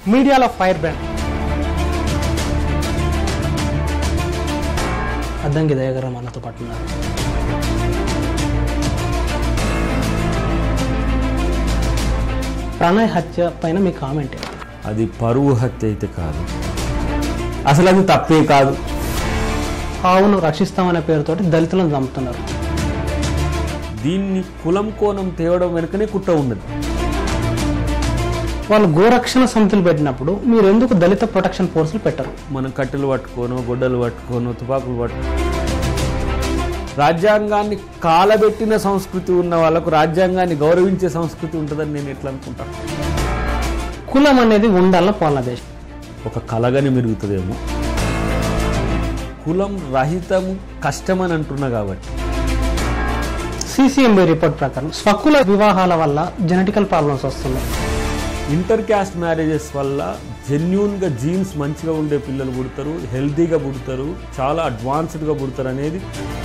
మీడియాలో fire brand Addanki దయగర మనతో పాటు ఉన్నారు ప్రణయ్ హత్య పైన మీ కామెంట్ ఏంటి? అది పరువు హత్య అయితే కాదు అసలు అది తప్పే కాదు ఆవును రక్షిస్తామనే పేరుతోటి దళితులను చంపుతున్నారు దీన్ని కులం కోణం తేవడం వెనుకనే కుట్ర ఉన్నది వాళ్ళు గోరక్షణ సమితులు పెట్టినప్పుడు మీరు ఎందుకు దళిత ప్రొటెక్షన్ ఫోర్సులు పెట్టరు మనం కట్టెలు పట్టుకోను గొడ్డలు పట్టుకోను తుపాకులు పట్టు రాజ్యాంగాన్ని కాలబెట్టిన సంస్కృతి ఉన్న వాళ్ళకు రాజ్యాంగాన్ని గౌరవించే సంస్కృతి ఉంటుందని నేను ఎట్లా అనుకుంటాను కులం అనేది ఉండాలని పాలన దేశం ఒక కలగని మెరుగుతుందేమో కులం రహితము కష్టమని అంటున్నా కాబట్టి సిసిఎంబి రిపోర్ట్ ప్రకారం స్వకుల వివాహాల వల్ల జెనెటికల్ ప్రాబ్లమ్స్ వస్తున్నాయి ఇంటర్ క్యాస్ట్ మ్యారేజెస్ వల్ల జెన్యున్గా జీన్స్ మంచిగా ఉండే పిల్లలు పుడతారు హెల్తీగా పుడతారు చాలా అడ్వాన్స్డ్గా పుడతారు అనేది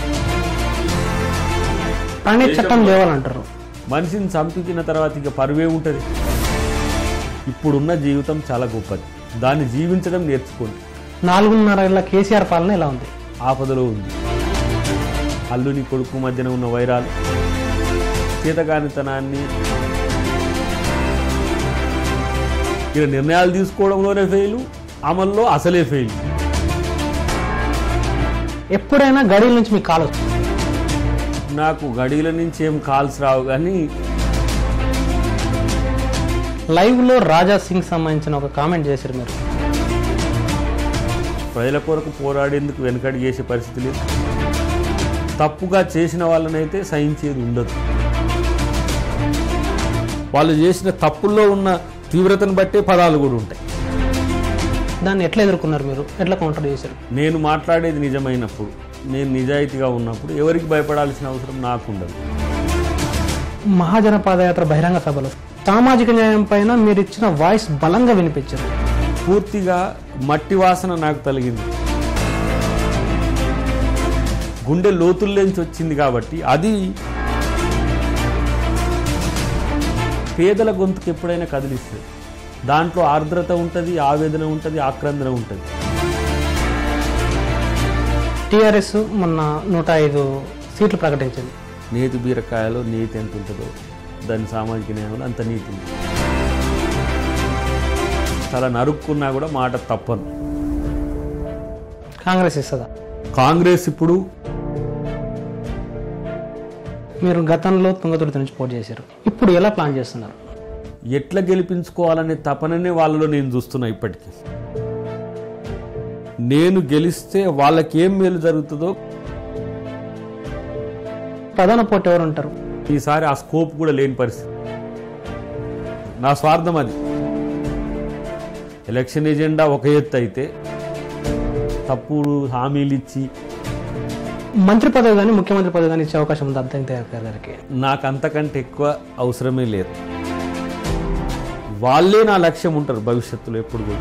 కానీ చట్టం లేవాలంటారు మనిషిని చంపించిన తర్వాత ఇక పరువే ఉంటుంది ఇప్పుడున్న జీవితం చాలా గొప్పది దాన్ని జీవించడం నేర్చుకోండి నాలుగున్నర ఏళ్ళ కేసీఆర్ పాలన ఎలా ఉంది ఆపదలో ఉంది అల్లుని కొడుకు మధ్యన ఉన్న వైరాలు చేతకానితనాన్ని ఇక నిర్ణయాలు తీసుకోవడంలోనే ఫెయిల్ అమల్లో అసలే ఫెయిల్ ఎప్పుడైనా గడిల నుంచి మీకు కాల్ వస్తుంది నాకు గడిల నుంచి ఏం కాల్స్ రావు కానీ లైవ్ లో రాజా సింగ్ సంబంధించిన ఒక కామెంట్ చేశారు మీరు ప్రజల కొరకు పోరాడేందుకు వెనకడి చేసే పరిస్థితి లేదు తప్పుగా చేసిన వాళ్ళనైతే సహించేది ఉండదు వాళ్ళు చేసిన తప్పుల్లో ఉన్న తీవ్రతను బట్టే పదాలు కూడా ఉంటాయి దాన్ని ఎట్లా ఎదుర్కొన్నారు మీరు ఎట్లా కౌంటర్ చేశారు నేను మాట్లాడేది నిజమైనప్పుడు నేను నిజాయితీగా ఉన్నప్పుడు ఎవరికి భయపడాల్సిన అవసరం నాకు ఉండదు మహాజన పాదయాత్ర బహిరంగ సభలో సామాజిక న్యాయం పైన మీరు ఇచ్చిన వాయిస్ బలంగా వినిపించారు పూర్తిగా మట్టి వాసన నాకు తగిలింది గుండె లోతుల్లోంచి వచ్చింది కాబట్టి అది పేదల గొంతుకు ఎప్పుడైనా కదిలిస్తుంది దాంట్లో ఆర్ద్రత ఉంటుంది ఆవేదన ఉంటుంది ఆక్రందన ఉంటుంది టీఆర్ఎస్ మొన్న నూట ఐదు సీట్లు ప్రకటించింది నేతి బీరకాయలో నీతి ఎంత ఉంటుందో దాని సామాజిక న్యాయంలో అంత నీతి ఉంది చాలా నరుక్కున్నా కూడా మాట తప్పను కాంగ్రెస్ ఇస్తుందా కాంగ్రెస్ ఇప్పుడు మీరు గతంలో తుంగతుర్తి నుంచి పోటీ చేశారు ఇప్పుడు ఎలా ప్లాన్ చేస్తున్నారు ఎట్లా గెలిపించుకోవాలనే తపననే వాళ్ళలో నేను చూస్తున్నా ఇప్పటికీ నేను గెలిస్తే వాళ్ళకి ఏం మేలు జరుగుతుందో ప్రధాన పోటీ ఎవరు ఉంటారు ఈసారి ఆ స్కోప్ కూడా లేని పరిస్థితి నా స్వార్థం అది ఎలక్షన్ ఎజెండా ఒక ఎత్తు అయితే తప్పుడు హామీలు ఇచ్చి మంత్రి పదవి కానీ ముఖ్యమంత్రి పదవి కానీ ఇచ్చే అవకాశం ఉంది అర్థం గారికి నాకు అంతకంటే ఎక్కువ అవసరమే లేదు వాళ్ళే నా లక్ష్యం ఉంటారు భవిష్యత్తులో ఎప్పుడు కూడా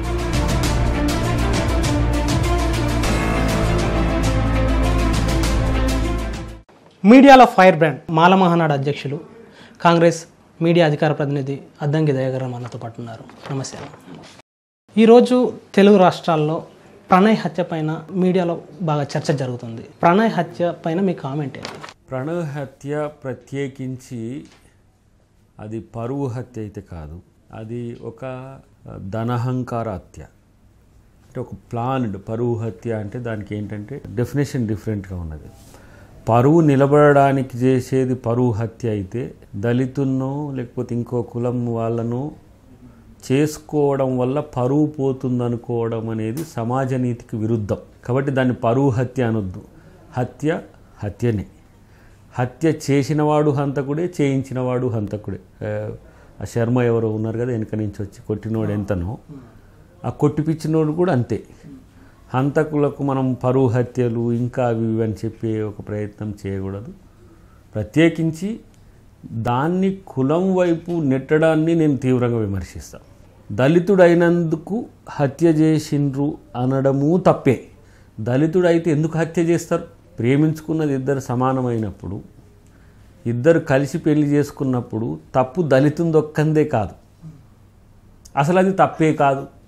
మీడియాలో ఫైర్ బ్రాండ్ మాల మహానాడు అధ్యక్షులు కాంగ్రెస్ మీడియా అధికార ప్రతినిధి అద్దంకి దయాగర్ మనతో పాటు ఉన్నారు నమస్తే ఈరోజు తెలుగు రాష్ట్రాల్లో ప్రణయ్ హత్య పైన మీడియాలో బాగా చర్చ జరుగుతుంది ప్రణయ్ హత్య పైన మీ కామెంట్ ఏంటి ప్రణవ్ హత్య ప్రత్యేకించి అది పరువు హత్య అయితే కాదు అది ఒక ధనహంకార హత్య అంటే ఒక ప్లాన్డ్ పరువు హత్య అంటే దానికి ఏంటంటే డెఫినేషన్ డిఫరెంట్గా ఉన్నది పరువు నిలబడడానికి చేసేది పరువు హత్య అయితే దళితున్నో లేకపోతే ఇంకో కులం వాళ్ళను చేసుకోవడం వల్ల పరువు పోతుందనుకోవడం అనేది సమాజ నీతికి విరుద్ధం కాబట్టి దాన్ని పరువు హత్య అనొద్దు హత్య హత్యనే హత్య చేసినవాడు హంతకుడే చేయించినవాడు హంతకుడే ఆ, ఆ శర్మ ఎవరో ఉన్నారు కదా వెనక నుంచి వచ్చి కొట్టినోడు ఎంతనో ఆ కొట్టిపిచ్చినోడు కూడా అంతే హంతకులకు మనం పరువు హత్యలు ఇంకా అవి ఇవి అని చెప్పే ఒక ప్రయత్నం చేయకూడదు ప్రత్యేకించి దాన్ని కులం వైపు నెట్టడాన్ని నేను తీవ్రంగా విమర్శిస్తాను దళితుడైనందుకు హత్య చేసిండ్రు అనడము తప్పే దళితుడైతే ఎందుకు హత్య చేస్తారు ప్రేమించుకున్నది ఇద్దరు సమానమైనప్పుడు ఇద్దరు కలిసి పెళ్లి చేసుకున్నప్పుడు తప్పు దళితుని దొక్కందే కాదు అసలు అది తప్పే కాదు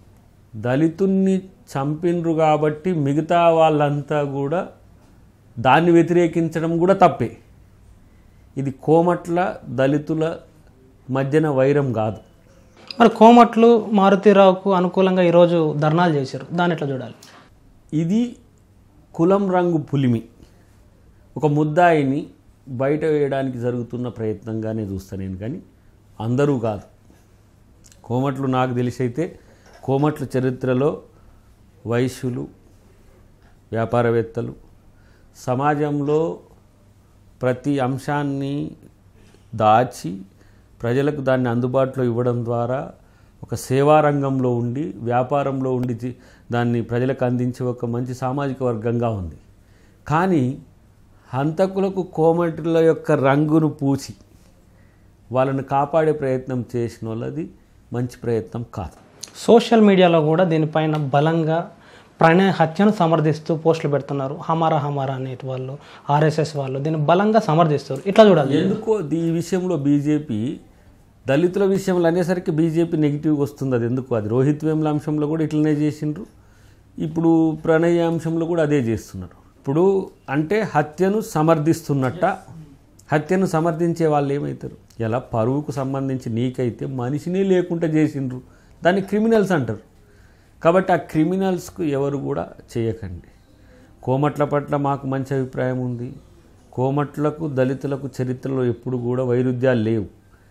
దళితుణ్ణి చంపినరు కాబట్టి మిగతా వాళ్ళంతా కూడా దాన్ని వ్యతిరేకించడం కూడా తప్పే ఇది కోమట్ల దళితుల మధ్యన వైరం కాదు మరి కోమట్లు మారుతీరావుకు అనుకూలంగా ఈరోజు ధర్నాలు చేశారు దాన్ని ఎట్లా చూడాలి ఇది కులం రంగు పులిమి ఒక ముద్దాయిని బయట వేయడానికి జరుగుతున్న ప్రయత్నంగానే చూస్తా నేను కానీ అందరూ కాదు కోమట్లు నాకు తెలిసి అయితే కోమట్ల చరిత్రలో వైశ్యులు వ్యాపారవేత్తలు సమాజంలో ప్రతి అంశాన్ని దాచి ప్రజలకు దాన్ని అందుబాటులో ఇవ్వడం ద్వారా ఒక సేవా రంగంలో ఉండి వ్యాపారంలో ఉండి జీ- దాన్ని ప్రజలకు అందించే ఒక మంచి సామాజిక వర్గంగా ఉంది కానీ హంతకులకు కోమటుల యొక్క రంగును పూసి వాళ్ళని కాపాడే ప్రయత్నం చేసిన వాళ్ళది మంచి ప్రయత్నం కాదు సోషల్ మీడియాలో కూడా దీనిపైన బలంగా ప్రణయ హత్యను సమర్థిస్తూ పోస్టులు పెడుతున్నారు హమారా హమారా అనేటి వాళ్ళు ఆర్ఎస్ఎస్ వాళ్ళు దీన్ని బలంగా సమర్థిస్తారు ఇట్లా చూడాలి ఎందుకో ఈ విషయంలో బీజేపీ దళితుల విషయంలో అనేసరికి బీజేపీ నెగిటివ్గా వస్తుంది అది ఎందుకు అది రోహిత్ వేముల అంశంలో కూడా ఇట్లనే చేసిండ్రు ఇప్పుడు ప్రణయ్ అంశంలో కూడా అదే చేస్తున్నారు ఇప్పుడు అంటే హత్యను సమర్థిస్తున్నట్ట హత్యను సమర్థించే వాళ్ళు ఏమవుతారు ఇలా పరువుకు సంబంధించి నీకైతే మనిషినే లేకుండా చేసిండ్రు దాన్ని క్రిమినల్స్ అంటారు కాబట్టి ఆ క్రిమినల్స్కు ఎవరు కూడా చేయకండి కోమట్ల పట్ల మాకు మంచి అభిప్రాయం ఉంది కోమట్లకు దళితులకు చరిత్రలో ఎప్పుడు కూడా వైరుధ్యాలు లేవు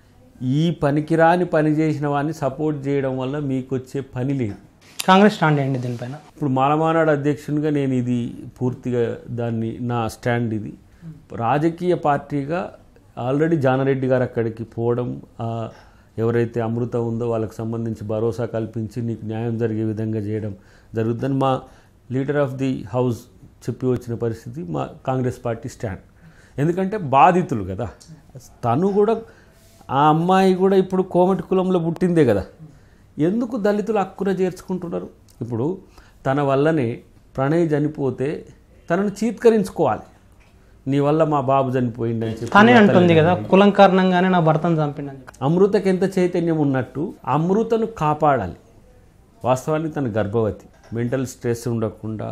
ఈ పనికిరాని పని చేసిన వాడిని సపోర్ట్ చేయడం వల్ల మీకు వచ్చే పని లేదు కాంగ్రెస్ స్టాండ్ అయ్యండి దీనిపైన ఇప్పుడు మాలమానాడు అధ్యక్షునిగా నేను ఇది పూర్తిగా దాన్ని నా స్టాండ్ ఇది రాజకీయ పార్టీగా ఆల్రెడీ జానారెడ్డి గారు అక్కడికి పోవడం ఆ, ఎవరైతే అమృత ఉందో వాళ్ళకి సంబంధించి భరోసా కల్పించి నీకు న్యాయం జరిగే విధంగా చేయడం జరుగుతుందని మా లీడర్ ఆఫ్ ది హౌస్ చెప్పి వచ్చిన పరిస్థితి మా కాంగ్రెస్ పార్టీ స్టాండ్ ఎందుకంటే బాధితులు కదా తను కూడా ఆ అమ్మాయి కూడా ఇప్పుడు కోమటి కులంలో పుట్టిందే కదా ఎందుకు దళితులు హక్కున చేర్చుకుంటున్నారు ఇప్పుడు తన వల్లనే ప్రణయ్ చనిపోతే తనను చీత్కరించుకోవాలి నీ వల్ల మా బాబు చనిపోయిండని చెప్పి తనే అంటుంది కదా కులం కారణంగానే నా భర్తను చంపిండని చెప్పి. అమృతకి ఎంత చైతన్యం ఉన్నట్టు అమృతను కాపాడాలి వాస్తవానికి తన గర్భవతి మెంటల్ స్ట్రెస్ ఉండకుండా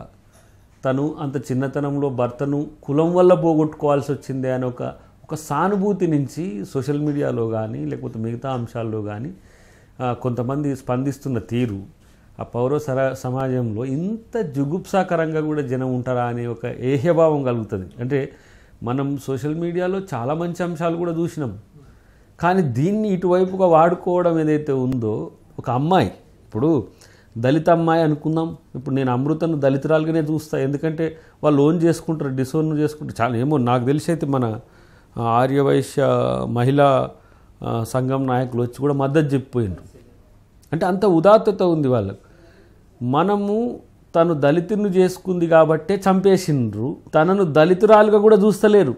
తను అంత చిన్నతనంలో భర్తను కులం వల్ల పోగొట్టుకోవాల్సి వచ్చిందే అని ఒక ఒక సానుభూతి నుంచి సోషల్ మీడియాలో కానీ లేకపోతే మిగతా అంశాల్లో కానీ ఆ, కొంతమంది స్పందిస్తున్న తీరు ఆ పౌర సర సమాజంలో ఇంత జుగుప్సాకరంగా కూడా జనం ఉంటారా అనే ఒక ఏహ్యభావం కలుగుతుంది అంటే మనం సోషల్ మీడియాలో చాలా మంచి అంశాలు కూడా చూసినాం కానీ దీన్ని ఇటువైపుగా వాడుకోవడం ఏదైతే ఉందో ఒక అమ్మాయి ఇప్పుడు దళిత అమ్మాయి అనుకుందాం ఇప్పుడు నేను అమృతను దళితురాలుగానే చూస్తా ఎందుకంటే వాళ్ళు ఓన్ చేసుకుంటారు డిసోన్ చేసుకుంటారు చాలా ఏమో నాకు తెలిసి అయితే మన ఆ, ఆర్యవైశ్య మహిళా ఆ, సంఘం నాయకులు వచ్చి కూడా మద్దతు చెప్పిపోయినారు అంటే అంత ఉదాత్తత ఉంది వాళ్ళకు మనము తను దళితుని చేసుకుంది కాబట్టే చంపేసిండ్రు తనను దళితురాలుగా కూడా చూస్తలేరు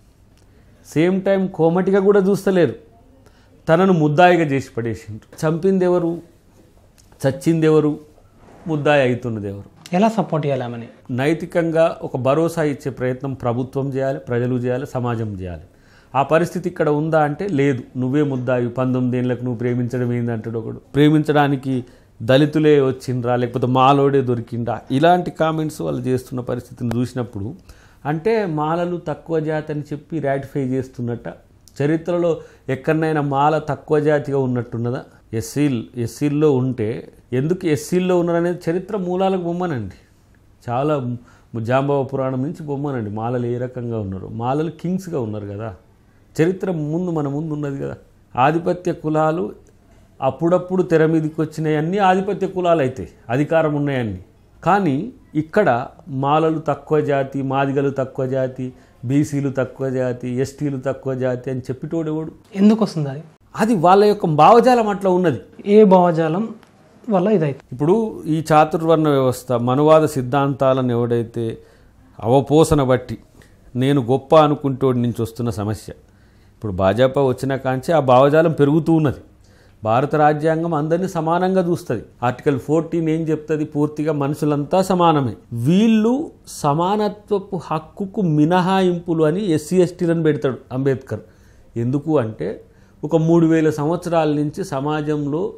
సేమ్ టైం కోమటిగా కూడా చూస్తలేరు తనను ముద్దాయిగా చేసి పడేసిండ్రు చంపింది ఎవరు చచ్చింది ఎవరు ముద్దాయి అవుతున్నది ఎవరు ఎలా సపోర్ట్ చేయాలి ఆమెని నైతికంగా ఒక భరోసా ఇచ్చే ప్రయత్నం ప్రభుత్వం చేయాలి ప్రజలు చేయాలి సమాజం చేయాలి ఆ పరిస్థితి ఇక్కడ ఉందా అంటే లేదు నువ్వే ముద్దాయి పంతొమ్మిది ఏళ్ళకు నువ్వు ప్రేమించడం ఏందంటాడు ఒకడు ప్రేమించడానికి దళితులే వచ్చిండ్రా లేకపోతే మాలోడే దొరికిండ్రా ఇలాంటి కామెంట్స్ వాళ్ళు చేస్తున్న పరిస్థితిని చూసినప్పుడు అంటే మాలలు తక్కువ జాతి అని చెప్పి రాటిఫై చేస్తున్నట్ట చరిత్రలో ఎక్కడనైనా మాల తక్కువ జాతిగా ఉన్నట్టున్నదా ఎస్సీల్ ఎస్సీల్లో ఉంటే ఎందుకు ఎస్సీల్లో ఉన్నారనేది చరిత్ర మూలాలకు బొమ్మనండి చాలా ము- జాంబవ పురాణం నుంచి బొమ్మనండి మాలలు ఏ రకంగా ఉన్నారు మాలలు కింగ్స్గా ఉన్నారు కదా చరిత్ర ముందు మన ముందు ఉన్నది కదా ఆధిపత్య కులాలు అప్పుడప్పుడు తెర మీదకి వచ్చినాయన్నీ ఆధిపత్య కులాలు అయితే అధికారం ఉన్నాయన్నీ కానీ ఇక్కడ మాలలు తక్కువ జాతి మాదిగలు తక్కువ జాతి బీసీలు తక్కువ జాతి ఎస్టీలు తక్కువ జాతి అని చెప్పేటోడెవడు ఎందుకు వస్తుంది అది అది వాళ్ళ యొక్క భావజాలం అట్లా ఉన్నది ఏ భావజాలం వల్ల ఇదైతే ఇప్పుడు ఈ చాతుర్వర్ణ వ్యవస్థ మనువాద సిద్ధాంతాలను ఎవడైతే అవపోసన బట్టి నేను గొప్ప అనుకుంటోడి నుంచి వస్తున్న సమస్య ఇప్పుడు భాజపా వచ్చిన కాంచి ఆ భావజాలం పెరుగుతూ ఉన్నది భారత రాజ్యాంగం అందరినీ సమానంగా చూస్తుంది ఆర్టికల్ ఫోర్టీన్ ఏం చెప్తుంది పూర్తిగా మనుషులంతా సమానమే వీళ్ళు సమానత్వపు హక్కుకు మినహాయింపులు అని ఎస్సీ ఎస్టీలను పెడతాడు అంబేద్కర్ ఎందుకు అంటే ఒక మూడు వేల సంవత్సరాల నుంచి సమాజంలో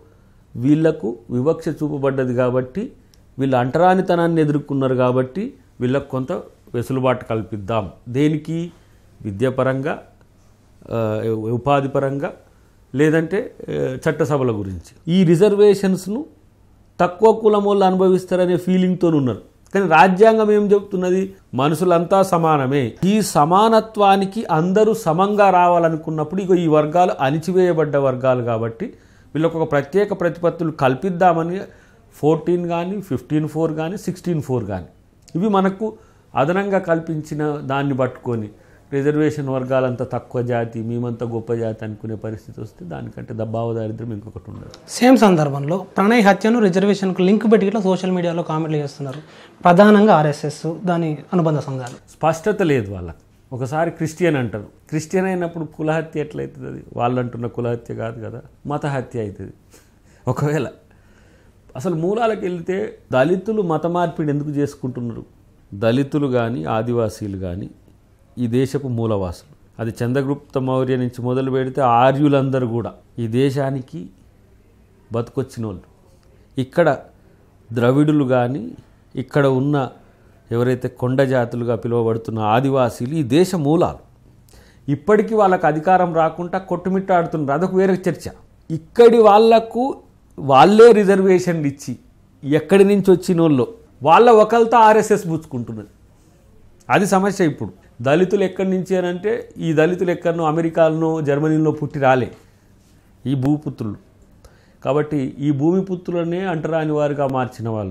వీళ్లకు వివక్ష చూపబడ్డది కాబట్టి వీళ్ళు అంటరానితనాన్ని ఎదుర్కొన్నారు కాబట్టి వీళ్ళకు కొంత వెసులుబాటు కల్పిద్దాం దేనికి విద్యాపరంగా ఆ, ఉపాధి పరంగా లేదంటే ఆ, చట్టసభల గురించి ఈ రిజర్వేషన్స్ను తక్కువ కులం వాళ్ళు అనుభవిస్తారనే ఫీలింగ్తో ఉన్నారు కానీ రాజ్యాంగం ఏం చెప్తున్నది మనుషులంతా సమానమే ఈ సమానత్వానికి అందరూ సమంగా రావాలనుకున్నప్పుడు ఇక ఈ వర్గాలు అణిచివేయబడ్డ వర్గాలు కాబట్టి వీళ్ళకు ఒక ప్రత్యేక ప్రతిపత్తులు కల్పిద్దామని ఫోర్టీన్ కానీ ఫిఫ్టీన్ ఫోర్ కానీ సిక్స్టీన్ ఫోర్ కానీ ఇవి మనకు అదనంగా కల్పించిన దాన్ని పట్టుకొని రిజర్వేషన్ వర్గాలంతా తక్కువ జాతి మేమంతా గొప్ప జాతి అనుకునే పరిస్థితి వస్తే దానికంటే దబ్బావ దారిద్ర్యం ఇంకొకటి ఉండదు సేమ్ సందర్భంలో ప్రణయ్ హత్యను రిజర్వేషన్కు లింక్ పెట్టి ఇట్లా సోషల్ మీడియాలో కామెంట్లు చేస్తున్నారు ప్రధానంగా ఆర్ఎస్ఎస్ దాని అనుబంధ సంఘాలు స్పష్టత లేదు వాళ్ళకి ఒకసారి క్రిస్టియన్ అంటారు క్రిస్టియన్ అయినప్పుడు కులహత్య ఎట్లయితుంది అది వాళ్ళు అంటున్న కులహత్య కాదు కదా మత హత్య అవుతుంది ఒకవేళ అసలు మూలాలకు వెళ్తే దళితులు మత మార్పిడి ఎందుకు చేసుకుంటున్నారు దళితులు కానీ ఆదివాసీలు కానీ ఈ దేశపు మూలవాసులు అది చంద్రగుప్త మౌర్య నుంచి మొదలు పెడితే ఆర్యులందరూ కూడా ఈ దేశానికి బతుకొచ్చిన వాళ్ళు ఇక్కడ ద్రవిడులు కానీ ఇక్కడ ఉన్న ఎవరైతే కొండ జాతులుగా పిలువబడుతున్న ఆదివాసీలు ఈ దేశ మూలాలు ఇప్పటికీ వాళ్ళకి అధికారం రాకుండా కొట్టుమిట్టాడుతున్నారు అదొక వేరే చర్చ ఇక్కడి వాళ్లకు వాళ్ళే రిజర్వేషన్లు ఇచ్చి ఎక్కడి నుంచి వచ్చిన వాళ్ళు వాళ్ళ ఒకరితో ఆర్ఎస్ఎస్ పుచ్చుకుంటున్నది అది సమస్య ఇప్పుడు దళితులు ఎక్కడి నుంచి అని అంటే ఈ దళితులు ఎక్కడనో అమెరికాలోనో జర్మనీలో పుట్టి రాలే ఈ భూపుత్రులు కాబట్టి ఈ భూమిపుత్రులనే అంటరాని వారుగా మార్చిన వాళ్ళు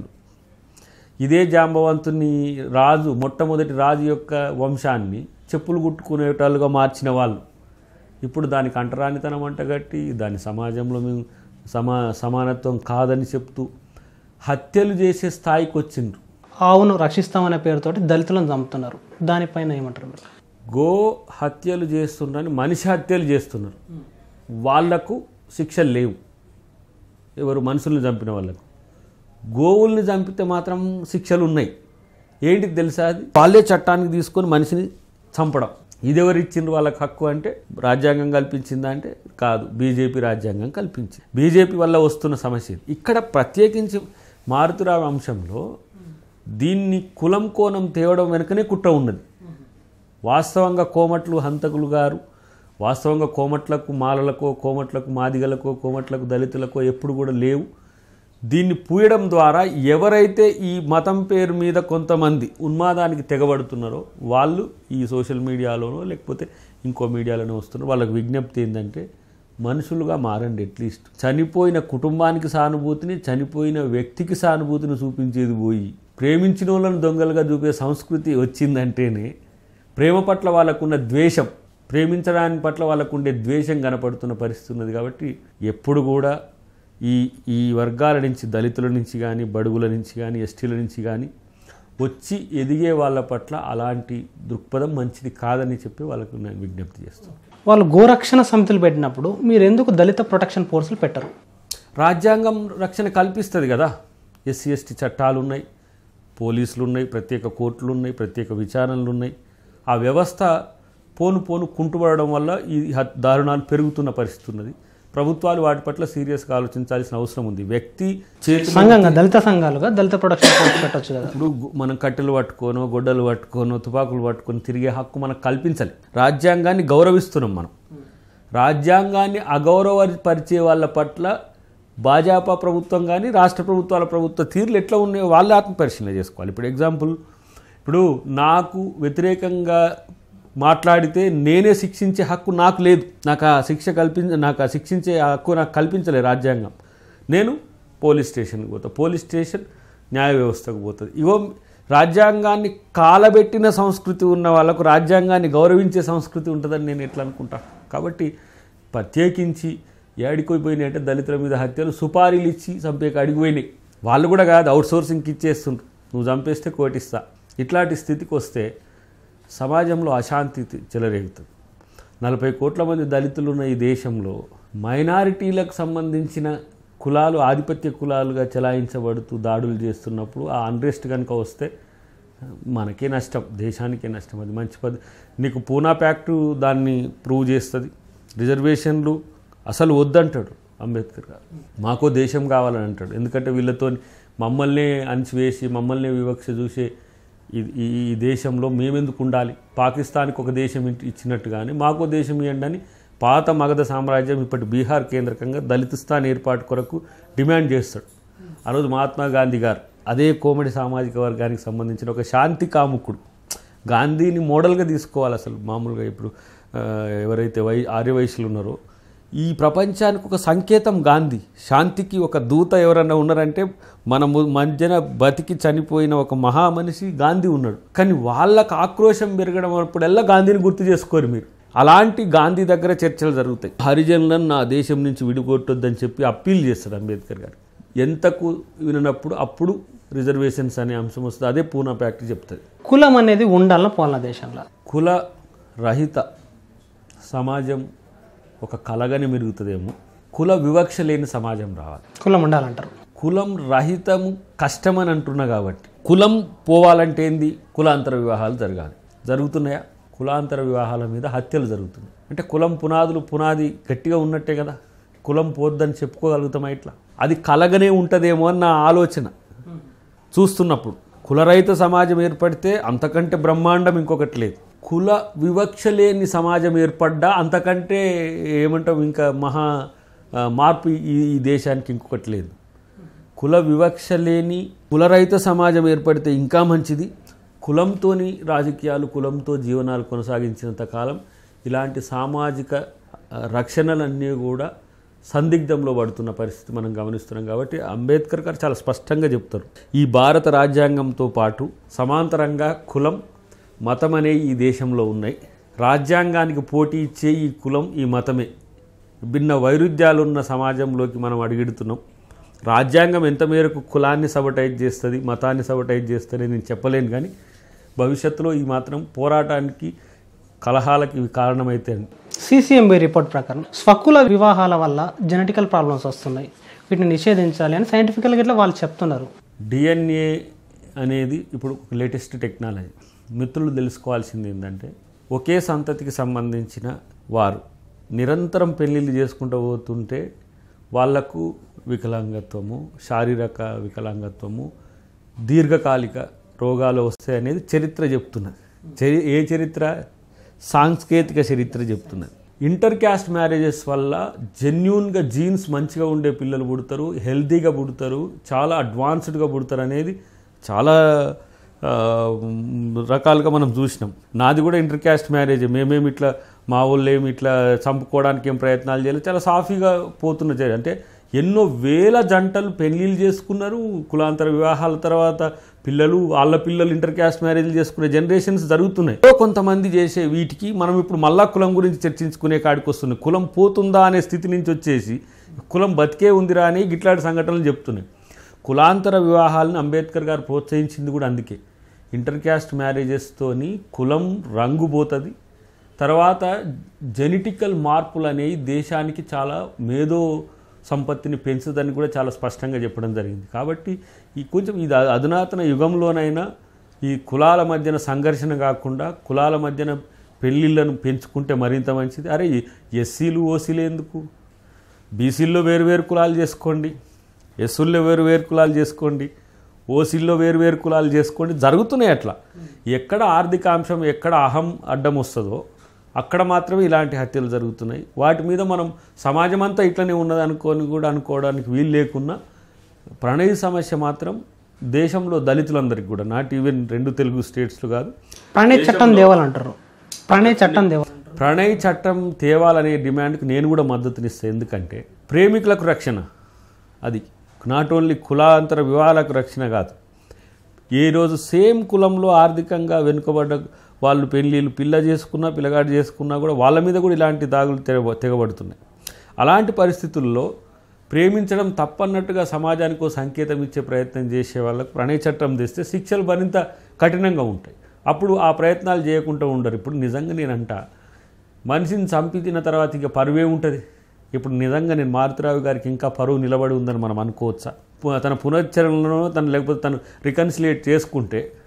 ఇదే జాంబవంతుని రాజు మొట్టమొదటి రాజు యొక్క వంశాన్ని చెప్పులు కుట్టుకునేటాలుగా మార్చిన వాళ్ళు ఇప్పుడు దానికి అంటరానితనం అంటగట్టి దాని సమాజంలో మేము సమా సమానత్వం కాదని చెప్తూ హత్యలు చేసే స్థాయికి వచ్చిండ్రు ఆవును రక్షిస్తామనే పేరుతోటి దళితులను చంపుతున్నారు దానిపైన ఏమంటారు మీరు గో హత్యలు చేస్తున్నారని మనిషి హత్యలు చేస్తున్నారు వాళ్లకు శిక్షలు లేవు ఎవరు మనుషుల్ని చంపిన వాళ్ళకు గోవుల్ని చంపితే మాత్రం శిక్షలు ఉన్నాయి ఏంటి తెలుసా అది వాళ్ళే చట్టానికి తీసుకొని మనిషిని చంపడం ఇది ఎవరు ఇచ్చిండ్రు వాళ్ళకి హక్కు అంటే రాజ్యాంగం కల్పించిందా అంటే కాదు బీజేపీ రాజ్యాంగం కల్పించింది బీజేపీ వల్ల వస్తున్న సమస్య ఇది. ఇక్కడ ప్రత్యేకించి మారుతురావు అంశంలో దీన్ని కులం కోణం తేవడం వెనుకనే కుట్ర ఉన్నది వాస్తవంగా కోమట్లు హంతకులు గారు వాస్తవంగా కోమట్లకు మాలలకో కోమట్లకు మాదిగలకో కోమట్లకు దళితులకో ఎప్పుడు కూడా లేవు దీన్ని పూయడం ద్వారా ఎవరైతే ఈ మతం పేరు మీద కొంతమంది ఉన్మాదానికి తెగబడుతున్నారో వాళ్ళు ఈ సోషల్ మీడియాలోనో లేకపోతే ఇంకో మీడియాలోనో వస్తున్నారు వాళ్ళకి విజ్ఞప్తి ఏంటంటే మనుషులుగా మారండి అట్లీస్ట్ చనిపోయిన కుటుంబానికి సానుభూతిని చనిపోయిన వ్యక్తికి సానుభూతిని చూపించేది పోయి ప్రేమించిన వాళ్ళని దొంగలుగా చూపే సంస్కృతి వచ్చిందంటేనే ప్రేమ పట్ల వాళ్ళకున్న ద్వేషం ప్రేమించడానికి పట్ల వాళ్ళకు ఉండే ద్వేషం కనపడుతున్న పరిస్థితి ఉన్నది కాబట్టి ఎప్పుడు కూడా ఈ ఈ వర్గాల నుంచి దళితుల నుంచి కానీ బడుగుల నుంచి కానీ ఎస్టీల నుంచి కానీ వచ్చి ఎదిగే వాళ్ళ పట్ల అలాంటి దృక్పథం మంచిది కాదని చెప్పి వాళ్ళకు నేను విజ్ఞప్తి చేస్తాను వాళ్ళు గోరక్షణ సమితులు పెట్టినప్పుడు మీరు ఎందుకు దళిత ప్రొటెక్షన్ ఫోర్సులు పెట్టరు రాజ్యాంగం రక్షణ కల్పిస్తుంది కదా ఎస్సీ ఎస్టీ చట్టాలు ఉన్నాయి పోలీసులు ఉన్నాయి ప్రత్యేక కోర్టులు ఉన్నాయి ప్రత్యేక విచారణలు ఉన్నాయి ఆ వ్యవస్థ పోను పోను కుంటుపడడం వల్ల ఈ హత్- దారుణాలు పెరుగుతున్న పరిస్థితి ఉన్నది ప్రభుత్వాలు వాటి పట్ల సీరియస్గా ఆలోచించాల్సిన అవసరం ఉంది వ్యక్తి చేతి సంఘంగా దళిత సంఘాలుగా దళిత ప్రొటెక్షన్ ఫోర్స్ పెట్టొచ్చు కదా ఇప్పుడు గు- మనం కట్టెలు పట్టుకోనో గొడ్డలు పట్టుకోనో తుపాకులు పట్టుకొని తిరిగే హక్కు మనకు కల్పించాలి రాజ్యాంగాన్ని గౌరవిస్తున్నాం మనం రాజ్యాంగాన్ని అగౌరవపరిచే వాళ్ళ పట్ల భాజపా ప్రభుత్వం కానీ రాష్ట్ర ప్రభుత్వాల ప్రభుత్వ తీరులు ఎట్లా ఉన్నాయో వాళ్ళే ఆత్మపరిశీలన చేసుకోవాలి ఇప్పుడు ఎగ్జాంపుల్ ఇప్పుడు నాకు వ్యతిరేకంగా మాట్లాడితే నేనే శిక్షించే హక్కు నాకు లేదు నాకు ఆ శిక్ష కల్పించ నాకు ఆ శిక్షించే హక్కు నాకు కల్పించలేదు రాజ్యాంగం నేను పోలీస్ స్టేషన్కి పోతా పోలీస్ స్టేషన్ న్యాయ వ్యవస్థకు పోతుంది ఇగో రాజ్యాంగాన్ని కాలబెట్టిన సంస్కృతి ఉన్న వాళ్ళకు రాజ్యాంగాన్ని గౌరవించే సంస్కృతి ఉంటుందని నేను ఎట్లా అనుకుంటా కాబట్టి ప్రత్యేకించి ఏడికోపోయినాయి అంటే దళితుల మీద హత్యలు సుపారీలు ఇచ్చి చంపేకి అడిగిపోయినాయి వాళ్ళు కూడా కాదు అవుట్ సోర్సింగ్కి ఇచ్చేస్తుండ్రు నువ్వు చంపేస్తే కోటిస్తా ఇట్లాంటి స్థితికి వస్తే సమాజంలో అశాంతి తి- చెలరేగుతుంది నలభై కోట్ల మంది దళితులు ఉన్న ఈ దేశంలో మైనారిటీలకు సంబంధించిన కులాలు ఆధిపత్య కులాలుగా చెలాయించబడుతూ దాడులు చేస్తున్నప్పుడు ఆ అన్రెస్ట్ కనుక వస్తే మనకే నష్టం దేశానికే నష్టం అది మంచి పద్ధతి నీకు పూనా ప్యాక్టు దాన్ని ప్రూవ్ చేస్తుంది రిజర్వేషన్లు అసలు వద్దంటాడు అంబేద్కర్ గారు మాకో దేశం కావాలని అంటాడు ఎందుకంటే వీళ్ళతో మమ్మల్ని అణిచివేసి మమ్మల్ని వివక్ష చూసే ఈ- ఈ ఈ దేశంలో మేమెందుకు ఉండాలి పాకిస్తాన్కి ఒక దేశం ఇ- ఇచ్చినట్టుగానే మాకో దేశం ఇవ్వండి అని పాత మగధ సామ్రాజ్యం ఇప్పటి బీహార్ కేంద్రకంగా దళితిస్తాన్ ఏర్పాటు కొరకు డిమాండ్ చేస్తాడు ఆ రోజు మహాత్మా గాంధీ గారు అదే కోమడి సామాజిక వర్గానికి సంబంధించిన ఒక శాంతి కాముకుడు గాంధీని మోడల్గా తీసుకోవాలి అసలు మామూలుగా ఇప్పుడు ఆ, ఎవరైతే వై ఆర్యవైశ్యులు ఉన్నారో ఈ ప్రపంచానికి ఒక సంకేతం గాంధీ శాంతికి ఒక దూత ఎవరన్నా ఉన్నారంటే మన ము- మధ్యన బతికి చనిపోయిన ఒక మహామనిషి గాంధీ ఉన్నాడు కానీ వాళ్ళకు ఆక్రోశం పెరగడం అప్పుడల్లా గాంధీని గుర్తు చేసుకోరు మీరు అలాంటి గాంధీ దగ్గర చర్చలు జరుగుతాయి హరిజనులను నా దేశం నుంచి విడిగొట్టొద్దని చెప్పి అప్పీల్ చేస్తాడు అంబేద్కర్ గారు ఎంతకు వినప్పుడు అప్పుడు రిజర్వేషన్స్ అనే అంశం వస్తుంది అదే పూనా ప్యాక్ట్ చెప్తుంది కులం అనేది ఉండాలని పోలన దేశంలో కుల రహిత సమాజం ఒక కలగని మెరుగుతుందేమో కుల వివక్ష లేని సమాజం రావాలి కులం ఉండాలంటారు కులం రహితము కష్టమని అంటున్నా కాబట్టి కులం పోవాలంటే ఏంది కులాంతర వివాహాలు జరగాలి జరుగుతున్నాయా కులాంతర వివాహాల మీద హత్యలు జరుగుతున్నాయి అంటే కులం పునాదులు పునాది గట్టిగా ఉన్నట్టే కదా కులం పోద్దని చెప్పుకోగలుగుతామా ఇట్లా అది కలగనే ఉంటుందేమో అన్న ఆలోచన చూస్తున్నప్పుడు కులరహిత సమాజం ఏర్పడితే అంతకంటే బ్రహ్మాండం ఇంకొకటి లేదు కుల వివక్ష లేని సమాజం ఏర్పడ్డా అంతకంటే ఏమంటాం ఇంకా మహా ఆ, మార్పు ఈ ఈ దేశానికి ఇంకొకటి లేదు కుల వివక్ష లేని కులరహిత సమాజం ఏర్పడితే ఇంకా మంచిది కులంతోని రాజకీయాలు కులంతో జీవనాలు కొనసాగించినంత కాలం ఇలాంటి సామాజిక ఆ, రక్షణలన్నీ కూడా సందిగ్ధంలో పడుతున్న పరిస్థితి మనం గమనిస్తున్నాం కాబట్టి అంబేద్కర్ గారు చాలా స్పష్టంగా చెప్తారు ఈ భారత రాజ్యాంగంతో పాటు సమాంతరంగా కులం మతం అనేవి ఈ దేశంలో ఉన్నాయి రాజ్యాంగానికి పోటీ ఇచ్చే ఈ కులం ఈ మతమే భిన్న వైరుధ్యాలున్న సమాజంలోకి మనం అడుగెడుతున్నాం రాజ్యాంగం ఎంత మేరకు కులాన్ని సబటైజ్ చేస్తుంది మతాన్ని సబటైజ్ చేస్తుంది నేను చెప్పలేను కానీ భవిష్యత్తులో ఈ మాత్రం పోరాటానికి కలహాలకి ఇవి కారణమైతే సిసిఎంబి రిపోర్ట్ ప్రకారం స్వకుల వివాహాల వల్ల జెనెటికల్ ప్రాబ్లమ్స్ వస్తున్నాయి వీటిని నిషేధించాలి అని సైంటిఫికల్గా ఇట్లా వాళ్ళు చెప్తున్నారు డిఎన్ఏ అనేది ఇప్పుడు లేటెస్ట్ టెక్నాలజీ మిత్రులు తెలుసుకోవాల్సింది ఏంటంటే ఒకే సంతతికి సంబంధించిన వారు నిరంతరం పెళ్ళిళ్ళు చేసుకుంటూ పోతుంటే వాళ్లకు వికలాంగత్వము శారీరక వికలాంగత్వము దీర్ఘకాలిక రోగాలు వస్తాయి అనేది చరిత్ర చెప్తున్నది చరి ఏ చరిత్ర సాంస్కేతిక చరిత్ర చెప్తున్నది ఇంటర్ క్యాస్ట్ మ్యారేజెస్ వల్ల జెన్యున్గా జీన్స్ మంచిగా ఉండే పిల్లలు పుడతారు హెల్తీగా పుడతారు చాలా అడ్వాన్స్డ్గా పుడతారు అనేది చాలా ఆ, రకాలుగా మనం చూసినాం నాది కూడా ఇంటర్ క్యాస్ట్ మ్యారేజ్ మేమేమి ఇట్లా మా వాళ్ళు ఏమి ఇట్లా చంపుకోవడానికి ఏం ప్రయత్నాలు చేయలేదు చాలా సాఫీగా పోతున్న చే- అంటే ఎన్నో వేల జంటలు పెళ్లిళ్ళు చేసుకున్నారు కులాంతర వివాహాల తర్వాత పిల్లలు వాళ్ళ పిల్లలు ఇంటర్ క్యాస్ట్ మ్యారేజ్లు చేసుకునే జనరేషన్స్ జరుగుతున్నాయి ఏదో కొంతమంది చేసే వీటికి మనం ఇప్పుడు మళ్ళా కులం గురించి చర్చించుకునే కాడికి వస్తుంది కులం పోతుందా అనే స్థితి నుంచి వచ్చేసి కులం బతికే ఉందిరా అని గిట్లాంటి సంఘటనలు చెప్తున్నాయి కులాంతర వివాహాలను అంబేద్కర్ గారు ప్రోత్సహించింది కూడా అందుకే ఇంటర్ క్యాస్ట్ మ్యారేజెస్తోని కులం రంగు పోతుంది తర్వాత జెనెటికల్ మార్పులు అనేవి దేశానికి చాలా మేధో సంపత్తిని పెంచుదని కూడా చాలా స్పష్టంగా చెప్పడం జరిగింది కాబట్టి ఈ కొంచెం ఇది అధునాతన యుగంలోనైనా ఈ కులాల మధ్యన సంఘర్షణ కాకుండా కులాల మధ్యన పెళ్ళిళ్ళను పెంచుకుంటే మరింత మంచిది అరే ఎస్సీలు ఓసీలు ఎందుకు బీసీల్లో వేరు వేరు కులాలు చేసుకోండి ఎస్సుల్లో వేరు వేరు కులాలు చేసుకోండి ఓసీల్లో వేరు వేరు కులాలు చేసుకోండి జరుగుతున్నాయి అట్లా ఎక్కడ ఆర్థిక అంశం ఎక్కడ అహం అడ్డం వస్తుందో అక్కడ మాత్రమే ఇలాంటి హత్యలు జరుగుతున్నాయి వాటి మీద మనం సమాజం అంతా ఇట్లనే ఉన్నది అనుకోని కూడా అనుకోవడానికి వీలు లేకున్నా ప్రణయ సమస్య మాత్రం దేశంలో దళితులందరికీ కూడా నాట్ ఈవెన్ రెండు తెలుగు స్టేట్స్లో కాదు ప్రణయ్ చట్టం దేవాలంటారు ప్రణయ్ చట్టం దేవాలి ప్రణయ్ చట్టం తేవాలనే డిమాండ్కి నేను కూడా మద్దతునిస్తాను ఎందుకంటే ప్రేమికులకు రక్షణ అది నాట్ ఓన్లీ కులాంతర వివాహాలకు రక్షణ కాదు ఏ రోజు సేమ్ కులంలో ఆర్థికంగా వెనుకబడ్డ వాళ్ళు పెళ్ళిళ్ళు పిల్ల చేసుకున్నా పిల్లగాడు చేసుకున్నా కూడా వాళ్ళ మీద కూడా ఇలాంటి దాగులు తెగ తెగబడుతున్నాయి అలాంటి పరిస్థితుల్లో ప్రేమించడం తప్పన్నట్టుగా సమాజానికి ఓ సంకేతం ఇచ్చే ప్రయత్నం చేసే వాళ్ళకు ప్రణయ చట్టం తెస్తే శిక్షలు మరింత కఠినంగా ఉంటాయి అప్పుడు ఆ ప్రయత్నాలు చేయకుండా ఉండరు ఇప్పుడు నిజంగా నేనంట మనిషిని చంపి తిన్న తర్వాత ఇక పరువే ఉంటుంది ఇప్పుడు నిజంగా నేను మారుతిరావు గారికి ఇంకా పరువు నిలబడి ఉందని మనం అనుకోవచ్చా పు- తన పునశ్చరణలో తను లేకపోతే తను రికన్సిలియేట్ చేసుకుంటే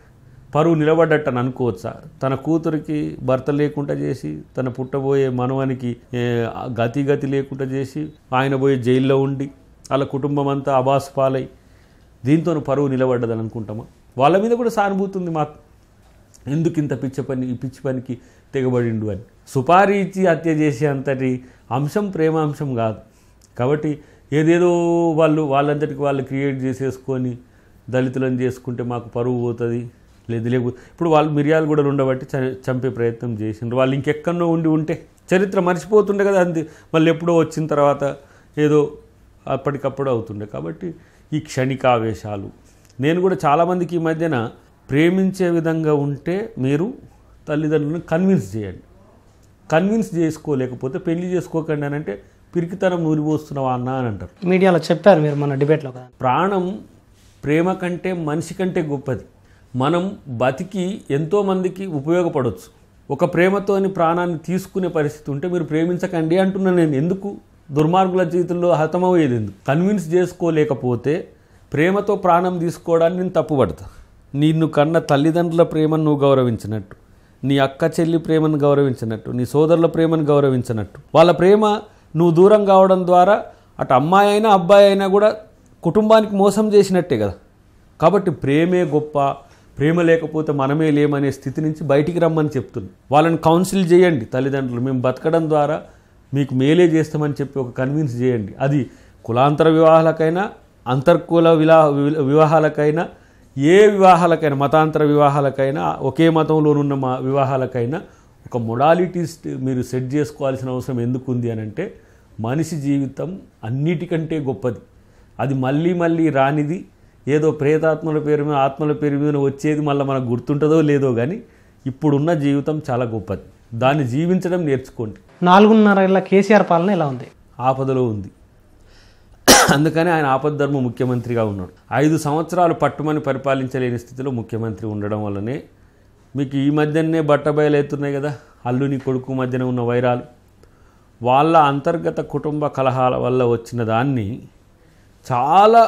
పరువు నిలబడ్డట్టు అని అనుకోవచ్చా తన కూతురికి భర్త లేకుండా చేసి తన పుట్టబోయే మనవనికి ఏ, గతి గతి లేకుండా చేసి ఆయన పోయి జైల్లో ఉండి వాళ్ళ కుటుంబం అంతా అబాస్ పాలై దీంతో పరువు నిలబడ్డదని అనుకుంటామా వాళ్ళ మీద కూడా సానుభూతి ఉంది మాకు ఎందుకు ఇంత పిచ్చి పని ఈ పిచ్చి పనికి తెగబడిండు అని సుపారీ ఇచ్చి హత్య చేసే అంతటి అంశం ప్రేమ అంశం కాదు కాబట్టి ఏదేదో వాళ్ళు వాళ్ళంతటికి వాళ్ళు క్రియేట్ చేసేసుకొని దళితులను చేసుకుంటే మాకు పరువు పోతుంది లేదు లేకపోతే ఇప్పుడు వాళ్ళు మిరియాలు కూడా ఉండబట్టి చ- చంపే ప్రయత్నం చేసిండ్రు వాళ్ళు ఇంకెక్కడో ఉండి ఉంటే చరిత్ర మర్చిపోతుండే కదా అంది మళ్ళీ ఎప్పుడో వచ్చిన తర్వాత ఏదో అప్పటికప్పుడు అవుతుండే కాబట్టి ఈ క్షణికావేశాలు నేను కూడా చాలామందికి ఈ మధ్యన ప్రేమించే విధంగా ఉంటే మీరు తల్లిదండ్రులను కన్విన్స్ చేయండి కన్విన్స్ చేసుకోలేకపోతే పెళ్లి చేసుకోకండి అని అంటే పిరికితనం నూరిపోస్తున్నావా అన్న అని అంటారు మీడియాలో చెప్పారు మీరు మన డిబేట్లో కదా ప్రాణం ప్రేమ కంటే మనిషి కంటే గొప్పది మనం బతికి ఎంతోమందికి ఉపయోగపడవచ్చు ఒక ప్రేమతోని ప్రాణాన్ని తీసుకునే పరిస్థితి ఉంటే మీరు ప్రేమించకండి అంటున్నా నేను ఎందుకు దుర్మార్గుల జీవితంలో హతమయ్యేది ఎందుకు కన్విన్స్ చేసుకోలేకపోతే ప్రేమతో ప్రాణం తీసుకోవడాన్ని నేను తప్పుపడతా నిన్ను కన్న తల్లిదండ్రుల ప్రేమను నువ్వు గౌరవించినట్టు నీ అక్క చెల్లి ప్రేమను గౌరవించినట్టు నీ సోదరుల ప్రేమను గౌరవించినట్టు వాళ్ళ ప్రేమ నువ్వు దూరం కావడం ద్వారా అటు అమ్మాయి అయినా అబ్బాయి అయినా కూడా కుటుంబానికి మోసం చేసినట్టే కదా కాబట్టి ప్రేమే గొప్ప ప్రేమ లేకపోతే మనమే లేమనే స్థితి నుంచి బయటికి రమ్మని చెప్తుంది వాళ్ళని కౌన్సిల్ చేయండి తల్లిదండ్రులు మేము బతకడం ద్వారా మీకు మేలే చేస్తామని చెప్పి ఒక కన్విన్స్ చేయండి అది కులాంతర వివాహాలకైనా అంతర్కుల విలా వివాహాలకైనా ఏ వివాహాలకైనా మతాంతర వివాహాలకైనా ఒకే మతంలోనున్న మా వివాహాలకైనా ఒక మొడాలిటీస్ మీరు సెట్ చేసుకోవాల్సిన అవసరం ఎందుకు ఉంది అని అంటే మనిషి జీవితం అన్నిటికంటే గొప్పది అది మళ్ళీ మళ్ళీ రానిది ఏదో ప్రేతాత్మల పేరు మీద ఆత్మల పేరు మీద వచ్చేది మళ్ళీ మనకు గుర్తుంటుందో లేదో కానీ ఇప్పుడున్న జీవితం చాలా గొప్పది దాన్ని జీవించడం నేర్చుకోండి నాలుగున్నర ఏళ్ళ కేసీఆర్ పాలన ఎలా ఉంది ఆపదలో ఉంది అందుకని ఆయన ఆపద్ధర్మ ముఖ్యమంత్రిగా ఉన్నాడు ఐదు సంవత్సరాలు పట్టుమని పరిపాలించలేని స్థితిలో ముఖ్యమంత్రి ఉండడం వల్లనే మీకు ఈ మధ్యనే బట్టబయలవుతున్నాయి కదా అల్లుని కొడుకు మధ్యన ఉన్న వైరాలు వాళ్ళ అంతర్గత కుటుంబ కలహాల వల్ల వచ్చిన దాన్ని చాలా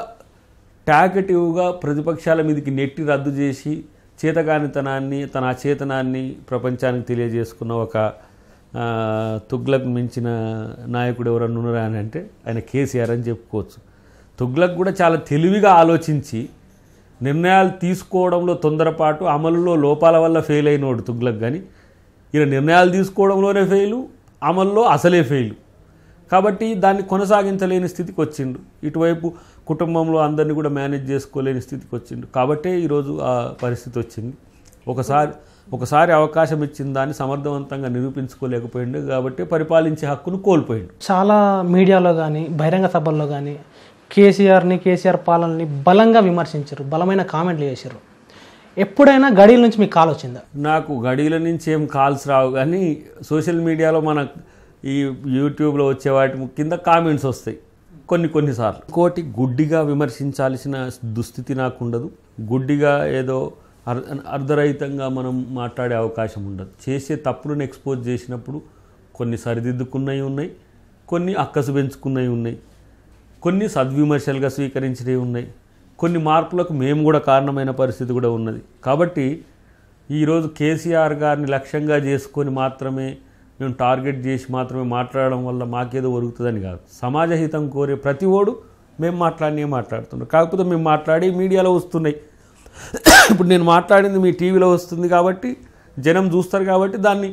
టాకెటివ్గా ప్రతిపక్షాల మీదకి నెట్టి రద్దు చేసి చేతగానితనాన్ని తన అచేతనాన్ని ప్రపంచానికి తెలియజేసుకున్న ఒక ఆ, తుగ్లక్ మించిన నాయకుడు ఎవరన్నా ఉన్నారా అని అంటే ఆయన కేసీఆర్ అని చెప్పుకోవచ్చు తుగ్లక్ కూడా చాలా తెలివిగా ఆలోచించి నిర్ణయాలు తీసుకోవడంలో తొందరపాటు అమలులో లోపాల వల్ల ఫెయిల్ అయినోడు తుగ్లక్ కానీ ఈయన నిర్ణయాలు తీసుకోవడంలోనే ఫెయిలు అమల్లో అసలే ఫెయిలు కాబట్టి దాన్ని కొనసాగించలేని స్థితికి వచ్చిండు ఇటువైపు కుటుంబంలో అందరినీ కూడా మేనేజ్ చేసుకోలేని స్థితికి వచ్చిండు కాబట్టే ఈరోజు ఆ పరిస్థితి వచ్చింది ఒకసారి ఒకసారి అవకాశం ఇచ్చిన దాన్ని సమర్థవంతంగా నిరూపించుకోలేకపోయిండు కాబట్టి పరిపాలించే హక్కును కోల్పోయిండు చాలా మీడియాలో కానీ బహిరంగ సభల్లో కానీ కేసీఆర్ని కేసీఆర్ పాలనని బలంగా విమర్శించారు బలమైన కామెంట్లు చేశారు ఎప్పుడైనా గడిల నుంచి మీకు కాల్ వచ్చిందా నాకు గడిల నుంచి ఏం కాల్స్ రావు కానీ సోషల్ మీడియాలో మన ఈ యూట్యూబ్లో వచ్చే వాటి కింద కామెంట్స్ వస్తాయి కొన్ని కొన్నిసార్లు ఇంకోటి గుడ్డిగా విమర్శించాల్సిన దుస్థితి నాకు ఉండదు గుడ్డిగా ఏదో అర్ అర్ధరహితంగా మనం మాట్లాడే అవకాశం ఉండదు చేసే తప్పులను ఎక్స్పోజ్ చేసినప్పుడు కొన్ని సరిదిద్దుకున్నవి ఉన్నాయి కొన్ని అక్కసు పెంచుకున్నవి ఉన్నాయి కొన్ని సద్విమర్శలుగా స్వీకరించినవి ఉన్నాయి కొన్ని మార్పులకు మేము కూడా కారణమైన పరిస్థితి కూడా ఉన్నది కాబట్టి ఈరోజు కేసీఆర్ గారిని లక్ష్యంగా చేసుకొని మాత్రమే మేము టార్గెట్ చేసి మాత్రమే మాట్లాడడం వల్ల మాకేదో ఒరుగుతుందని కాదు సమాజ హితం కోరే ప్రతి ఓడు మేము మాట్లాడినే మాట్లాడుతున్నాం కాకపోతే మేము మాట్లాడి మీడియాలో వస్తున్నాయి ఇప్పుడు నేను మాట్లాడింది మీ టీవీలో వస్తుంది కాబట్టి జనం చూస్తారు కాబట్టి దాన్ని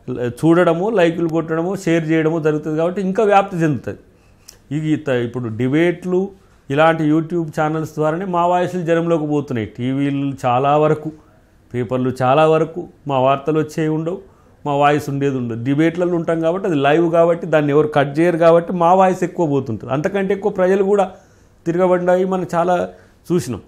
చూడడము లైకులు కొట్టడము షేర్ చేయడము జరుగుతుంది కాబట్టి ఇంకా వ్యాప్తి చెందుతుంది ఇది త- ఇప్పుడు డిబేట్లు ఇలాంటి యూట్యూబ్ ఛానల్స్ ద్వారానే మా వాయిస్లు జనంలోకి పోతున్నాయి టీవీలు చాలా వరకు పేపర్లు చాలా వరకు మా వార్తలు వచ్చేవి ఉండవు మా వాయిస్ ఉండేది ఉండదు డిబేట్లలో ఉంటాం కాబట్టి అది లైవ్ కాబట్టి దాన్ని ఎవరు కట్ చేయరు కాబట్టి మా వాయిస్ ఎక్కువ పోతుంటుంది అంతకంటే ఎక్కువ ప్రజలు కూడా తిరగబడ్డాయి మనం చాలా చూసినాం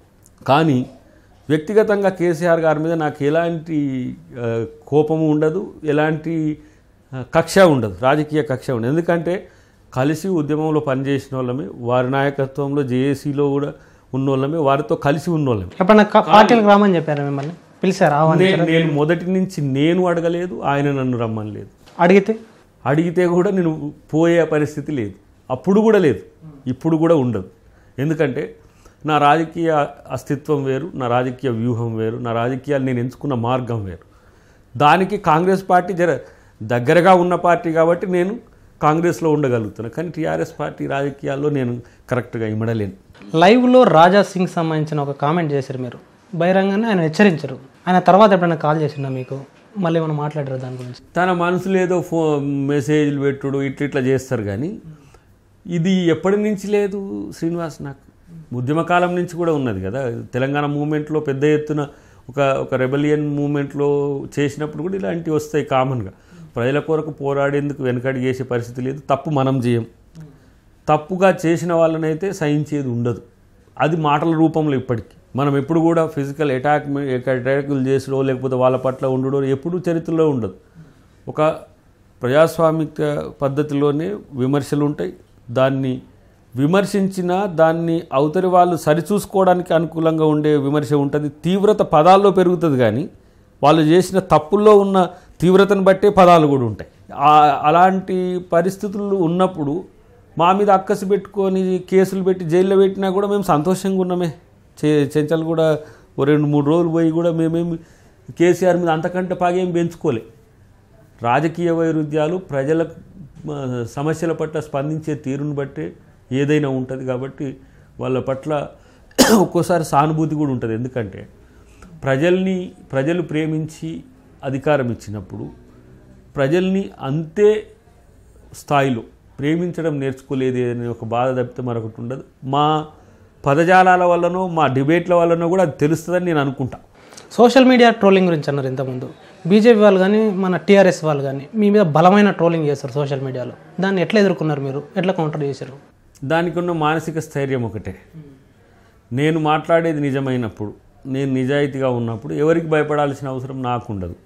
కానీ వ్యక్తిగతంగా కేసీఆర్ గారి మీద నాకు ఎలాంటి ఆ, కోపము ఉండదు ఎలాంటి ఆ, కక్ష ఉండదు రాజకీయ కక్ష ఉండదు ఎందుకంటే కలిసి ఉద్యమంలో పనిచేసిన వాళ్ళమే వారి నాయకత్వంలో జేఏసీలో కూడా ఉన్నోళ్ళమే వారితో కలిసి ఉన్నోళ్ళమే ఎప్పుడన్నా కా- పార్టీలకు రామని చెప్పారా మిమ్మల్ని పిలిచారు ఆహ్వాని నేను నేను మొదటి నుంచి నేను అడగలేదు ఆయన నన్ను రమ్మనలేదు అడిగితే అడిగితే కూడా నేను పోయే పరిస్థితి లేదు అప్పుడు కూడా లేదు ఇప్పుడు కూడా ఉండదు ఎందుకంటే నా రాజకీయ అస్తిత్వం వేరు నా రాజకీయ వ్యూహం వేరు నా రాజకీయాలు నేను ఎంచుకున్న మార్గం వేరు దానికి కాంగ్రెస్ పార్టీ జర దగ్గరగా ఉన్న పార్టీ కాబట్టి నేను కాంగ్రెస్లో ఉండగలుగుతున్నాను కానీ టీఆర్ఎస్ పార్టీ రాజకీయాల్లో నేను కరెక్ట్గా ఇమడలేను లైవ్లో రాజా సింగ్ సంబంధించిన ఒక కామెంట్ చేశారు మీరు బహిరంగానే ఆయన హెచ్చరించరు ఆయన తర్వాత ఎప్పుడైనా కాల్ చేసిందా మీకు మళ్ళీ మనం మాట్లాడారు దాని గురించి తన మనసులో ఏదో ఫో మెసేజ్లు పెట్టుడు ఇట్లా ఇట్లా చేస్తారు కానీ ఇది ఎప్పటి నుంచి లేదు శ్రీనివాస్ నాకు ఉద్యమ కాలం నుంచి కూడా ఉన్నది కదా తెలంగాణ మూమెంట్లో పెద్ద ఎత్తున ఒక ఒక రెబలియన్ మూమెంట్లో చేసినప్పుడు కూడా ఇలాంటివి వస్తాయి కామన్గా ప్రజల కొరకు పోరాడేందుకు వెనకడి చేసే పరిస్థితి లేదు తప్పు మనం చేయం తప్పుగా చేసిన వాళ్ళనైతే సహించేది ఉండదు అది మాటల రూపంలో ఇప్పటికీ మనం ఎప్పుడు కూడా ఫిజికల్ అటాక్ అటాకులు చేసుడో లేకపోతే వాళ్ళ పట్ల ఉండడో ఎప్పుడూ చరిత్రలో ఉండదు ఒక ప్రజాస్వామిక పద్ధతిలోనే విమర్శలు ఉంటాయి దాన్ని విమర్శించిన దాన్ని అవతలి వాళ్ళు సరిచూసుకోవడానికి అనుకూలంగా ఉండే విమర్శ ఉంటుంది తీవ్రత పదాల్లో పెరుగుతుంది కానీ వాళ్ళు చేసిన తప్పుల్లో ఉన్న తీవ్రతను బట్టే పదాలు కూడా ఉంటాయి ఆ- అలాంటి పరిస్థితులు ఉన్నప్పుడు మా మీద అక్కసి పెట్టుకొని కేసులు పెట్టి జైల్లో పెట్టినా కూడా మేము సంతోషంగా ఉన్నామే చే చెంచల్ కూడా ఓ రెండు మూడు రోజులు పోయి కూడా మేమేమి కేసీఆర్ మీద అంతకంటే పాగేం పెంచుకోలే రాజకీయ వైరుధ్యాలు ప్రజల ఆ, సమస్యల పట్ల స్పందించే తీరును బట్టే ఏదైనా ఉంటుంది కాబట్టి వాళ్ళ పట్ల ఒక్కోసారి సానుభూతి కూడా ఉంటుంది ఎందుకంటే ప్రజల్ని ప్రజలు ప్రేమించి అధికారం ఇచ్చినప్పుడు ప్రజల్ని అంతే స్థాయిలో ప్రేమించడం నేర్చుకోలేదు అనే ఒక బాధ తప్పితే మరొకటి ఉండదు మా పదజాలాల వల్లనో మా డిబేట్ల వల్లనో కూడా అది తెలుస్తుందని నేను అనుకుంటా సోషల్ మీడియా ట్రోలింగ్ గురించి అన్నారు ఇంతకుముందు బీజేపీ వాళ్ళు కానీ మన టీఆర్ఎస్ వాళ్ళు కానీ మీ మీద బలమైన ట్రోలింగ్ చేస్తారు సోషల్ మీడియాలో దాన్ని ఎట్లా ఎదుర్కొన్నారు మీరు ఎట్లా కౌంటర్ చేశారు దానికి ఉన్న మానసిక స్థైర్యం ఒకటే నేను మాట్లాడేది నిజమైనప్పుడు నేను నిజాయితీగా ఉన్నప్పుడు ఎవరికి భయపడాల్సిన అవసరం నాకు ఉండదు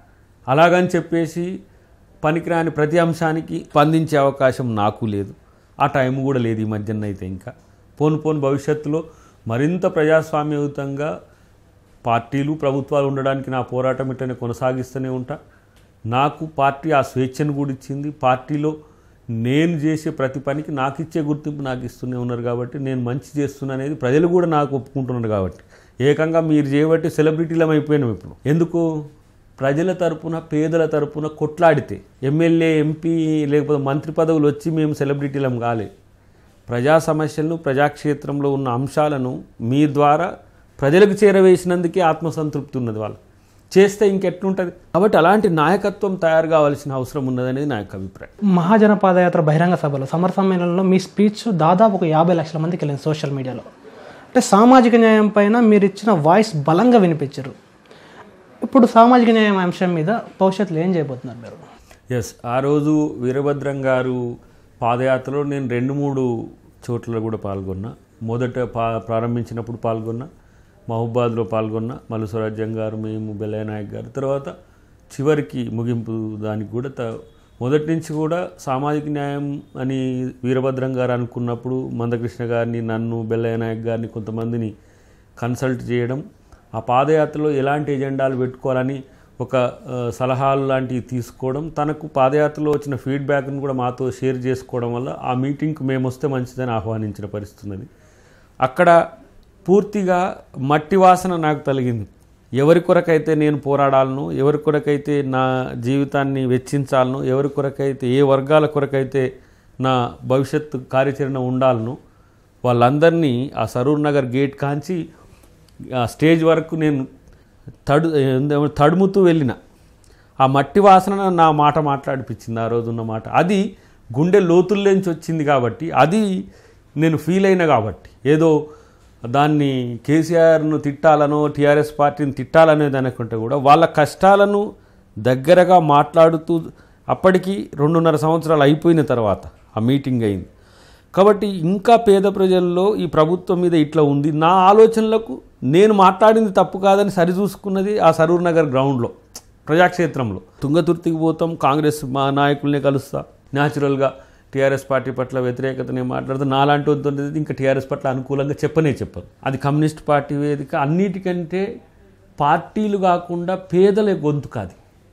అలాగని చెప్పేసి పనికిరాని ప్రతి అంశానికి స్పందించే అవకాశం నాకు లేదు ఆ టైం కూడా లేదు ఈ మధ్యన అయితే ఇంకా పోను పోను భవిష్యత్తులో మరింత ప్రజాస్వామ్యయుతంగా పార్టీలు ప్రభుత్వాలు ఉండడానికి నా పోరాటం ఇట్లనే కొనసాగిస్తూనే ఉంటా నాకు పార్టీ ఆ స్వేచ్ఛను కూడా ఇచ్చింది పార్టీలో నేను చేసే ప్రతి పనికి నాకు ఇచ్చే గుర్తింపు నాకు ఇస్తూనే ఉన్నారు కాబట్టి నేను మంచి చేస్తున్నా అనేది ప్రజలు కూడా నాకు ఒప్పుకుంటున్నారు కాబట్టి ఏకంగా మీరు చేయబట్టి సెలబ్రిటీలం అయిపోయినాం ఇప్పుడు ఎందుకు ప్రజల తరపున పేదల తరపున కొట్లాడితే ఎమ్మెల్యే ఎంపీ లేకపోతే మంత్రి పదవులు వచ్చి మేము సెలబ్రిటీలం కాలే ప్రజా సమస్యలను ప్రజాక్షేత్రంలో ఉన్న అంశాలను మీ ద్వారా ప్రజలకు చేరవేసినందుకే ఆత్మసంతృప్తి ఉన్నది వాళ్ళు చేస్తే ఇంకెట్లుంటుంది కాబట్టి అలాంటి నాయకత్వం తయారు కావాల్సిన అవసరం ఉన్నదనేది నా యొక్క అభిప్రాయం మహాజన పాదయాత్ర బహిరంగ సభలో సమర సమ్మేళనంలో మీ స్పీచ్ దాదాపు ఒక యాభై లక్షల మందికి వెళ్ళింది సోషల్ మీడియాలో అంటే సామాజిక న్యాయం పైన మీరు ఇచ్చిన వాయిస్ బలంగా వినిపించారు ఇప్పుడు సామాజిక న్యాయం అంశం మీద భవిష్యత్తులో ఏం చేయబోతున్నారు మీరు ఎస్ ఆ రోజు వీరభద్రం గారు పాదయాత్రలో నేను రెండు మూడు చోట్ల కూడా పాల్గొన్నా మొదట పా ప్రారంభించినప్పుడు పాల్గొన్నా మహబాద్లో పాల్గొన్నా మల్లు స్వరాజ్యం గారు మేము బెల్లయ్య నాయక్ గారు తర్వాత చివరికి ముగింపు దానికి కూడా త మొదటి నుంచి కూడా సామాజిక న్యాయం అని వీరభద్రం గారు అనుకున్నప్పుడు మందకృష్ణ గారిని నన్ను బెల్లయ్య నాయక్ గారిని కొంతమందిని కన్సల్ట్ చేయడం ఆ పాదయాత్రలో ఎలాంటి ఎజెండాలు పెట్టుకోవాలని ఒక ఆ, సలహాలు లాంటివి తీసుకోవడం తనకు పాదయాత్రలో వచ్చిన ఫీడ్బ్యాక్ను కూడా మాతో షేర్ చేసుకోవడం వల్ల ఆ మీటింగ్కి మేము వస్తే మంచిదని ఆహ్వానించిన పరిస్థితి ఉన్నది అక్కడ పూర్తిగా మట్టి వాసన నాకు తగిలింది ఎవరి కొరకైతే నేను పోరాడాలను ఎవరి కొరకైతే నా జీవితాన్ని వెచ్చించాలను ఎవరి కొరకైతే ఏ వర్గాల కొరకైతే నా భవిష్యత్తు కార్యాచరణ ఉండాలను వాళ్ళందరినీ ఆ సరూర్ నగర్ గేట్ కాంచి ఆ స్టేజ్ వరకు నేను తడు ఏందేమో తడుముతూ వెళ్ళిన ఆ మట్టి వాసన నా మాట మాట్లాడిపించింది ఆ రోజు ఉన్న మాట అది గుండె లోతుల్లోంచి వచ్చింది కాబట్టి అది నేను ఫీల్ అయినా కాబట్టి ఏదో దాన్ని కేసీఆర్ను తిట్టాలనో టీఆర్ఎస్ పార్టీని తిట్టాలనేది అనుకుంటే కూడా వాళ్ళ కష్టాలను దగ్గరగా మాట్లాడుతూ అప్పటికి రెండున్నర సంవత్సరాలు అయిపోయిన తర్వాత ఆ మీటింగ్ అయింది కాబట్టి ఇంకా పేద ప్రజల్లో ఈ ప్రభుత్వం మీద ఇట్లా ఉంది నా ఆలోచనలకు నేను మాట్లాడింది తప్పు కాదని సరిచూసుకున్నది ఆ సరూర్ నగర్ గ్రౌండ్లో ప్రజాక్షేత్రంలో తుంగతుర్తికి పోతాం కాంగ్రెస్ మా నాయకుల్ని కలుస్తా న్యాచురల్గా టీఆర్ఎస్ పార్టీ పట్ల వ్యతిరేకతనే మాట్లాడుతూ నాలాంటి వద్దు ఇంకా టీఆర్ఎస్ పట్ల అనుకూలంగా చెప్పనే చెప్పరు అది కమ్యూనిస్ట్ పార్టీ వేదిక అన్నిటికంటే పార్టీలు కాకుండా పేదల గొంతు కాదు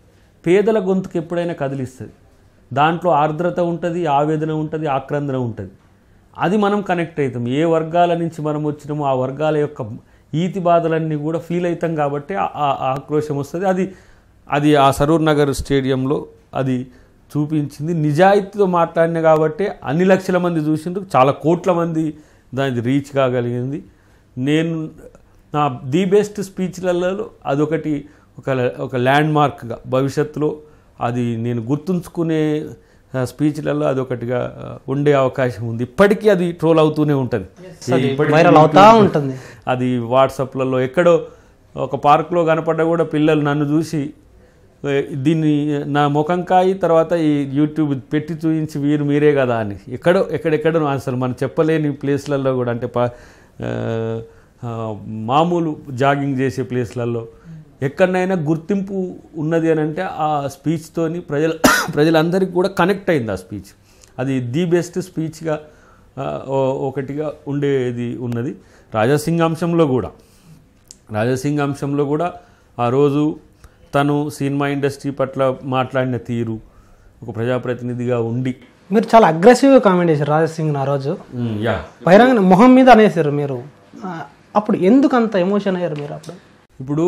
పేదల గొంతుకు ఎప్పుడైనా కదిలిస్తుంది దాంట్లో ఆర్ద్రత ఉంటుంది ఆవేదన ఉంటుంది ఆక్రందన ఉంటుంది అది మనం కనెక్ట్ అవుతాం ఏ వర్గాల నుంచి మనం వచ్చినామో ఆ వర్గాల యొక్క ఈతి బాధలన్నీ కూడా ఫీల్ అవుతాం కాబట్టి ఆ- ఆ ఆ ఆక్రోశం వస్తుంది అది అది ఆ సరూర్ నగర్ స్టేడియంలో అది చూపించింది నిజాయితీతో మాట్లాడిన కాబట్టి అన్ని లక్షల మంది చూసిండ్రు చాలా కోట్ల మంది దానికి రీచ్ కాగలిగింది నేను నా ది బెస్ట్ స్పీచ్లలో అదొకటి ఒక ఒక ల్యాండ్ మార్క్గా భవిష్యత్తులో అది నేను గుర్తుంచుకునే ఆ, స్పీచ్లలో అదొకటిగా ఆ, ఉండే అవకాశం ఉంది ఇప్పటికీ అది ట్రోల్ అవుతూనే ఉంటుంది అది ఇప్పటికీ వైరల్ అవుతా ఉంటుంది అది వాట్సాప్లలో ఎక్కడో ఒక పార్క్లో కనపడ్డా కూడా పిల్లలు నన్ను చూసి "ఏ, దీన్ని నా ముఖం కాయి తర్వాత ఈ యూట్యూబ్ పెట్టి చూపించి వీరు మీరే కదా అని ఎక్కడో ఎక్కడెక్కడో అసలు మనం చెప్పలేని ప్లేస్లలో కూడా అంటే పా ఆ, ఆ, మామూలు జాగింగ్ చేసే ప్లేస్లలో ఎక్కడనైనా గుర్తింపు ఉన్నది అని అంటే ఆ స్పీచ్తోని ప్రజల ప్రజలందరికీ కూడా కనెక్ట్ అయింది ఆ స్పీచ్ అది ది బెస్ట్ స్పీచ్గా ఆ, ఓ- ఒకటిగా ఉండేది ఉన్నది రాజాసింగ్ అంశంలో కూడా రాజాసింగ్ అంశంలో కూడా ఆ రోజు తను సినిమా ఇండస్ట్రీ పట్ల మాట్లాడిన తీరు ఒక ప్రజాప్రతినిధిగా ఉండి మీరు చాలా అగ్రెసివ్గా కామెంట్ చేశారు రాజేష్ సింగ్ ఆ రోజు ఉమ్, యా బహిరంగ మొహం మీద అనేసారు మీరు ఆ, అప్పుడు ఎందుకు అంత ఎమోషన్ అయ్యారు మీరు అప్పుడు ఇప్పుడు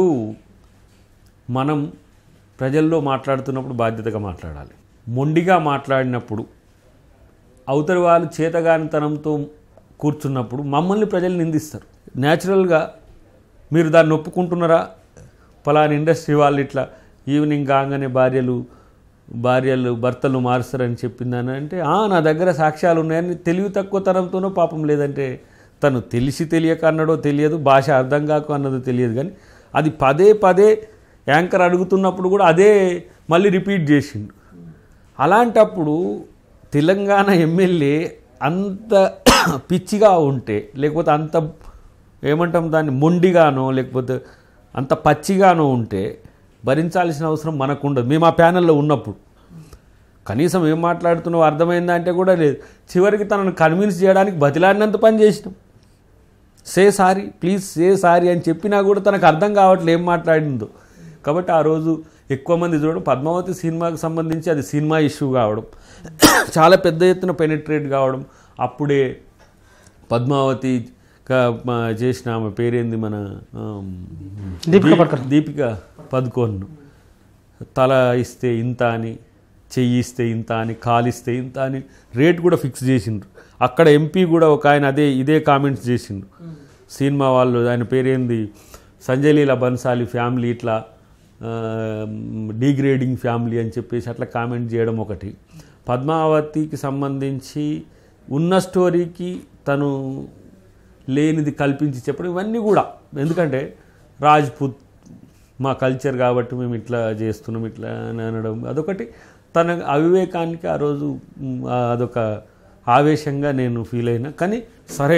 మనం ప్రజల్లో మాట్లాడుతున్నప్పుడు బాధ్యతగా మాట్లాడాలి మొండిగా మాట్లాడినప్పుడు అవతలి వాళ్ళు చేతగానితనంతో కూర్చున్నప్పుడు మమ్మల్ని ప్రజలు నిందిస్తారు న్యాచురల్గా మీరు దాన్ని ఒప్పుకుంటున్నారా పలానా ఇండస్ట్రీ వాళ్ళు ఇట్లా ఈవినింగ్ కాగానే భార్యలు భార్యలు భర్తలు మారుస్తారని చెప్పిందని అంటే "ఆ, నా దగ్గర సాక్ష్యాలు ఉన్నాయని తెలివి తక్కువ తనంతోనో పాపం లేదంటే తను తెలిసి తెలియక అన్నడో తెలియదు భాష అర్థం కాక అన్నదో తెలియదు కానీ అది పదే పదే యాంకర్ అడుగుతున్నప్పుడు కూడా అదే మళ్ళీ రిపీట్ చేసిండు అలాంటప్పుడు తెలంగాణ ఎమ్మెల్యే అంత పిచ్చిగా ఉంటే లేకపోతే అంత ఏమంటాం దాన్ని మొండిగానో లేకపోతే అంత పచ్చిగానో ఉంటే భరించాల్సిన అవసరం మనకు ఉండదు మేము ఆ ప్యానెల్లో ఉన్నప్పుడు కనీసం ఏం మాట్లాడుతున్నావు అర్థమైందా అంటే కూడా లేదు చివరికి తనను కన్విన్స్ చేయడానికి బతిలాడినంత పని చేసినాం say sorry please say sorry అని చెప్పినా కూడా తనకు అర్థం కావట్లేదు ఏం మాట్లాడిందో కాబట్టి ఆ రోజు ఎక్కువ మంది చూడడం పద్మావతి సినిమాకి సంబంధించి అది సినిమా ఇష్యూ కావడం చాలా పెద్ద ఎత్తున పెనిట్రేట్ కావడం అప్పుడే పద్మావతి క- మ- చేసిన ఆమె పేరేంది మన ఆమ్, దీపిక దీప్- పడ్కర్. దీపిక పదుకోన్ తల ఇస్తే ఇంత అని చెయ్యి ఇస్తే ఇంత అని కాలిస్తే ఇంత అని రేట్ కూడా ఫిక్స్ చేసిండ్రు అక్కడ ఎంపీ కూడా ఒక ఆయన అదే ఇదే కామెంట్స్ చేసిండ్రు సినిమా వాళ్ళు ఆయన పేరేంది సంజయ్ లీలా బన్సాలి ఫ్యామిలీ ఇట్లా డీగ్రేడింగ్ ఫ్యామిలీ అని చెప్పేసి అట్లా కామెంట్ చేయడం ఒకటి పద్మావతికి సంబంధించి ఉన్న స్టోరీకి తను లేనిది కల్పించి చెప్పడం ఇవన్నీ కూడా ఎందుకంటే రాజ్పుత్ మా కల్చర్ కాబట్టి మేము ఇట్లా చేస్తున్నాం ఇట్లా అని అనడం అదొకటి తన అవివేకానికి ఆ రోజు మ్, అదొక ఆవేశంగా నేను ఫీల్ అయినా కానీ సరే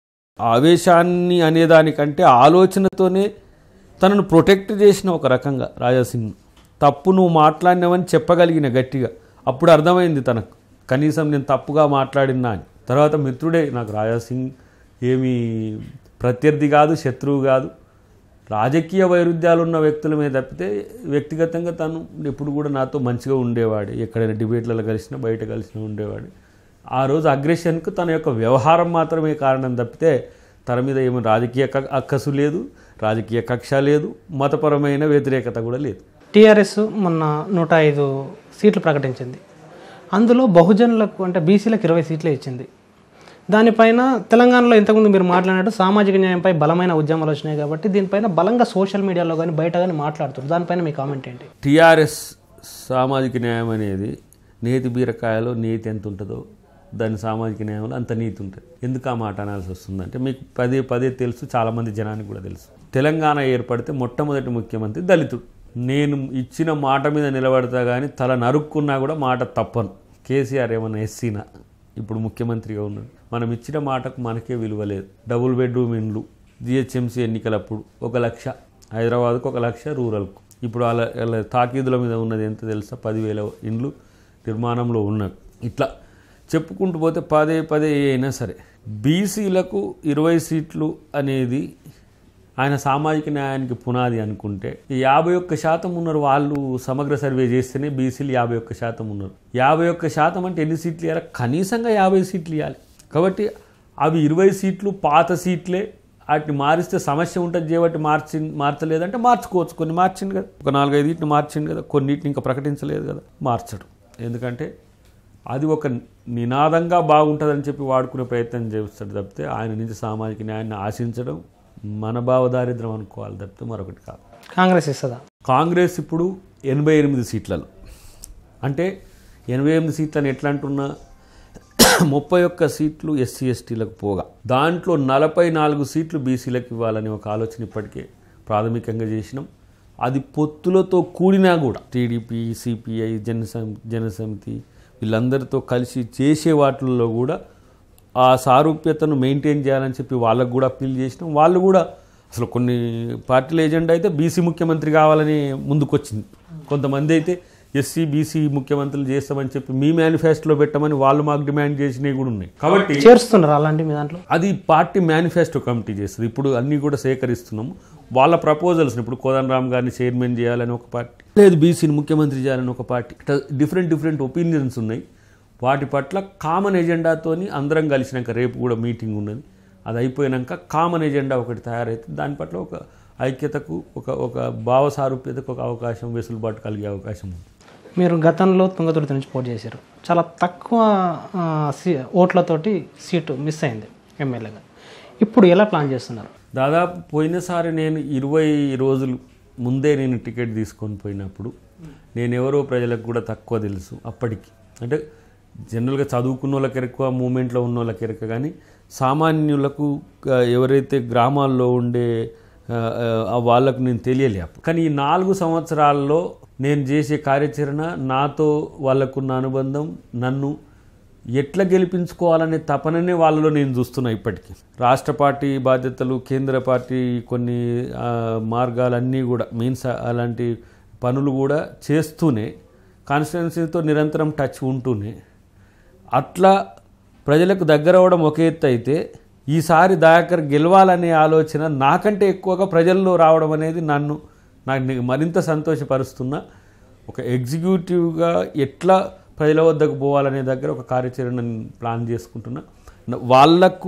ఆవేశాన్ని అనేదానికంటే ఆలోచనతోనే తనను ప్రొటెక్ట్ చేసిన ఒక రకంగా రాజాసింగ్ తప్పు నువ్వు మాట్లాడినావని చెప్పగలిగిన గట్టిగా అప్పుడు అర్థమైంది తనకు కనీసం నేను తప్పుగా మాట్లాడినా అని తర్వాత మిత్రుడే నాకు రాజాసింగ్ ఏమీ ప్రత్యర్థి కాదు శత్రువు కాదు రాజకీయ వైరుధ్యాలు ఉన్న వ్యక్తుల మీద తప్పితే వ్యక్తిగతంగా తను ఎప్పుడు కూడా నాతో మంచిగా ఉండేవాడు ఎక్కడైనా డిబేట్లలో కలిసినా బయట కలిసినా ఉండేవాడు ఆ రోజు అగ్రెషన్కు తన యొక్క వ్యవహారం మాత్రమే కారణం తప్పితే తన మీద ఏమీ రాజకీయ క- అక్కసు లేదు రాజకీయ కక్ష లేదు మతపరమైన వ్యతిరేకత కూడా లేదు టీఆర్ఎస్ మొన్న నూట ఐదు సీట్లు ప్రకటించింది అందులో బహుజనులకు అంటే బీసీలకు ఇరవై సీట్లే ఇచ్చింది దానిపైన తెలంగాణలో ఇంతకుముందు మీరు మాట్లాడినట్టు సామాజిక న్యాయంపై బలమైన ఉద్యమాలు వచ్చినాయి కాబట్టి దీనిపైన బలంగా సోషల్ మీడియాలో కానీ బయట కానీ మాట్లాడుతారు దానిపైన మీ కామెంట్ ఏంటి టీఆర్ఎస్ సామాజిక న్యాయం అనేది నేతి బీరకాయలో నీతి ఎంత ఉంటుందో దాని సామాజిక న్యాయంలో అంత నీతి ఉంటుంది ఎందుకు ఆ మాట అనాల్సి వస్తుందంటే మీకు పదే పదే తెలుసు చాలామంది జనానికి కూడా తెలుసు తెలంగాణ ఏర్పడితే మొట్టమొదటి ముఖ్యమంత్రి దళితుడు నేను ఇచ్చిన మాట మీద నిలబడతా కానీ తల నరుక్కున్నా కూడా మాట తప్పను కేసీఆర్ ఏమన్నా ఎస్సీనా ఇప్పుడు ముఖ్యమంత్రిగా ఉన్నాడు మనం ఇచ్చిన మాటకు మనకే విలువ లేదు డబుల్ బెడ్రూమ్ ఇండ్లు జిహెచ్ఎంసీ ఎన్నికలప్పుడు ఒక లక్ష హైదరాబాద్కు ఒక లక్ష రూరల్కు ఇప్పుడు వాళ్ళ వాళ్ళ తాకీదుల మీద ఉన్నది ఎంత తెలుసా పదివేల ఇండ్లు నిర్మాణంలో ఉన్నవి ఇట్లా చెప్పుకుంటూ పోతే పదే పదే ఏ అయినా సరే బీసీలకు ఇరవై సీట్లు అనేది ఆయన సామాజిక న్యాయానికి పునాది అనుకుంటే ఈ యాభై ఒక్క శాతం ఉన్నారు వాళ్ళు సమగ్ర సర్వే చేస్తేనే బీసీలు యాభై ఒక్క శాతం ఉన్నారు యాభై ఒక్క శాతం అంటే ఎన్ని సీట్లు ఇవ్వాలి కనీసంగా యాభై సీట్లు ఇవ్వాలి కాబట్టి అవి ఇరవై సీట్లు పాత సీట్లే వాటిని మారిస్తే సమస్య ఉంటుంది చేయబట్టి మార్చి మార్చలేదంటే మార్చుకోవచ్చు కొన్ని మార్చింది కదా ఒక నాలుగైదు వీటిని మార్చింది కదా కొన్నిటిని ఇంకా ప్రకటించలేదు కదా మార్చడం ఎందుకంటే అది ఒక నినాదంగా బాగుంటుందని చెప్పి వాడుకునే ప్రయత్నం చేస్తాడు తప్పితే ఆయన నుంచి సామాజిక న్యాయాన్ని ఆశించడం మన భావదారిద్రం అనుకోవాలి తప్పితే మరొకటి కాదు కాంగ్రెస్ ఇస్తుందా కాంగ్రెస్ ఇప్పుడు ఎనభై ఎనిమిది సీట్లలో అంటే ఎనభై ఎనిమిది సీట్లను ఎట్లా అంటున్నా ముప్పై ఒక్క సీట్లు ఎస్సీ ఎస్టీలకు పోగా దాంట్లో నలభై నాలుగు సీట్లు బీసీలకు ఇవ్వాలని ఒక ఆలోచన ఇప్పటికే ప్రాథమికంగా చేసినాం అది పొత్తులతో కూడినా కూడా టీడీపీ సిపిఐ జనసం జనసమితి వీళ్ళందరితో కలిసి చేసే వాటిల్లో కూడా ఆ సారూప్యతను మెయింటైన్ చేయాలని చెప్పి వాళ్ళకు కూడా అప్పీల్ చేసినాం వాళ్ళు కూడా అసలు కొన్ని పార్టీల ఎజెండా అయితే బీసీ ముఖ్యమంత్రి కావాలని ముందుకొచ్చింది కొంతమంది అయితే ఎస్సీ బీసీ ముఖ్యమంత్రులు చేస్తామని చెప్పి మీ మేనిఫెస్టోలో పెట్టమని వాళ్ళు మాకు డిమాండ్ చేసినవి కూడా ఉన్నాయి కాబట్టి చేరుస్తున్నారు అలాంటి మీ దాంట్లో అది పార్టీ మేనిఫెస్టో కమిటీ చేస్తుంది ఇప్పుడు అన్నీ కూడా సేకరిస్తున్నాము వాళ్ళ ప్రపోజల్స్ ఇప్పుడు కోదన్ రామ్ గారిని చైర్మన్ చేయాలని ఒక పార్టీ లేదు బీసీని ముఖ్యమంత్రి చేయాలని ఒక పార్టీ ఇట్లా డిఫరెంట్ డిఫరెంట్ ఒపీనియన్స్ ఉన్నాయి వాటి పట్ల కామన్ ఎజెండాతోని అందరం కలిసినాక రేపు కూడా మీటింగ్ ఉన్నది అది అయిపోయినాక కామన్ ఎజెండా ఒకటి తయారైతుంది దాని పట్ల ఒక ఐక్యతకు ఒక ఒక భావ సారూప్యతకు ఒక అవకాశం వెసులుబాటు కలిగే అవకాశం ఉంది మీరు గతంలో తుంగతుర్తి నుంచి పోటీ చేశారు చాలా తక్కువ ఆ, సీ- ఓట్లతోటి సీటు మిస్ అయింది ఎమ్మెల్యేగా ఇప్పుడు ఎలా ప్లాన్ చేస్తున్నారు దాదాపు పోయినసారి నేను ఇరవై రోజులు ముందే నేను టికెట్ తీసుకొని పోయినప్పుడు నేను ఎవరో ప్రజలకు కూడా తక్కువ తెలుసు అప్పటికి అంటే జనరల్గా చదువుకున్న వాళ్ళకి ఎక్కువ మూమెంట్లో ఉన్న వాళ్ళకి ఎరక కానీ సామాన్యులకు ఆ, ఎవరైతే గ్రామాల్లో ఉండే ఆ, ఆ, వాళ్ళకు నేను తెలియలే అప్పుడు కానీ ఈ నాలుగు సంవత్సరాల్లో నేను చేసే కార్యాచరణ నాతో వాళ్ళకున్న అనుబంధం నన్ను ఎట్లా గెలిపించుకోవాలనే తపననే వాళ్ళలో నేను చూస్తున్నా ఇప్పటికీ రాష్ట్ర పార్టీ బాధ్యతలు కేంద్ర పార్టీ కొన్ని ఆ, మార్గాలన్నీ కూడా మీన్స్ అలాంటి పనులు కూడా చేస్తూనే కాన్స్టిట్యున్సీతో నిరంతరం టచ్ ఉంటూనే అట్లా ప్రజలకు దగ్గర అవ్వడం ఒక ఎత్తు అయితే ఈసారి దయాకర్ గెలవాలనే ఆలోచన నాకంటే ఎక్కువగా ప్రజల్లో రావడం అనేది నన్ను నాకు మరింత సంతోషపరుస్తున్న ఒక ఎగ్జిక్యూటివ్గా ఎట్లా ప్రజల వద్దకు పోవాలనే దగ్గర ఒక కార్యాచరణ ప్లాన్ చేసుకుంటున్నా న- వాళ్లకు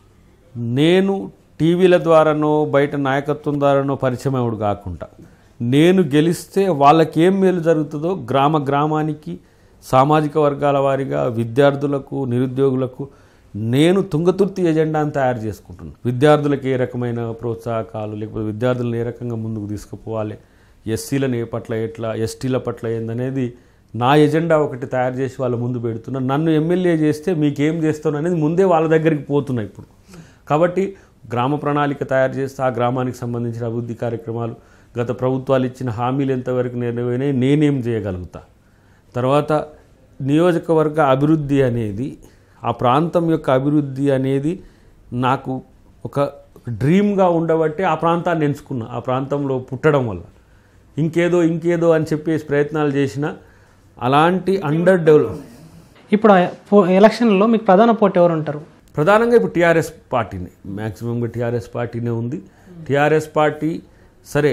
నేను టీవీల ద్వారానో బయట నాయకత్వం ద్వారానో పరిచయమవుడు కాకుండా నేను గెలిస్తే వాళ్ళకి ఏం మేలు జరుగుతుందో గ్రామ గ్రామానికి సామాజిక వర్గాల వారిగా విద్యార్థులకు నిరుద్యోగులకు నేను తుంగతుర్తి ఎజెండాను తయారు చేసుకుంటున్నాను విద్యార్థులకు ఏ రకమైన ప్రోత్సాహకాలు లేకపోతే విద్యార్థులను ఏ రకంగా ముందుకు తీసుకుపోవాలి ఎస్సీలను ఏ పట్ల ఎట్లా ఎస్టీల పట్ల ఏందనేది నా ఎజెండా ఒకటి తయారు చేసి వాళ్ళ ముందు పెడుతున్నా నన్ను ఎమ్మెల్యే చేస్తే మీకేం చేస్తాను అనేది ముందే వాళ్ళ దగ్గరికి పోతున్నా ఇప్పుడు కాబట్టి గ్రామ ప్రణాళిక తయారు చేస్తే ఆ గ్రామానికి సంబంధించిన అభివృద్ధి కార్యక్రమాలు గత ప్రభుత్వాలు ఇచ్చిన హామీలు ఎంతవరకు నెరవేరినాయి నేనేం చేయగలుగుతా తర్వాత నియోజకవర్గ అభివృద్ధి అనేది ఆ ప్రాంతం యొక్క అభివృద్ధి అనేది నాకు ఒక డ్రీమ్గా ఉండబట్టి ఆ ప్రాంతాన్ని ఎంచుకున్నా ఆ ప్రాంతంలో పుట్టడం వల్ల ఇంకేదో ఇంకేదో అని చెప్పేసి ప్రయత్నాలు చేసిన అలాంటి అండర్ డెవలప్ ఇప్పుడు ఆ పో- ఎలక్షన్లో మీకు ప్రధాన పోటీ ఎవరు ఉంటారు ప్రధానంగా ఇప్పుడు టీఆర్ఎస్ పార్టీని మ్యాక్సిమంగా టీఆర్ఎస్ పార్టీనే ఉంది టీఆర్ఎస్ పార్టీ సరే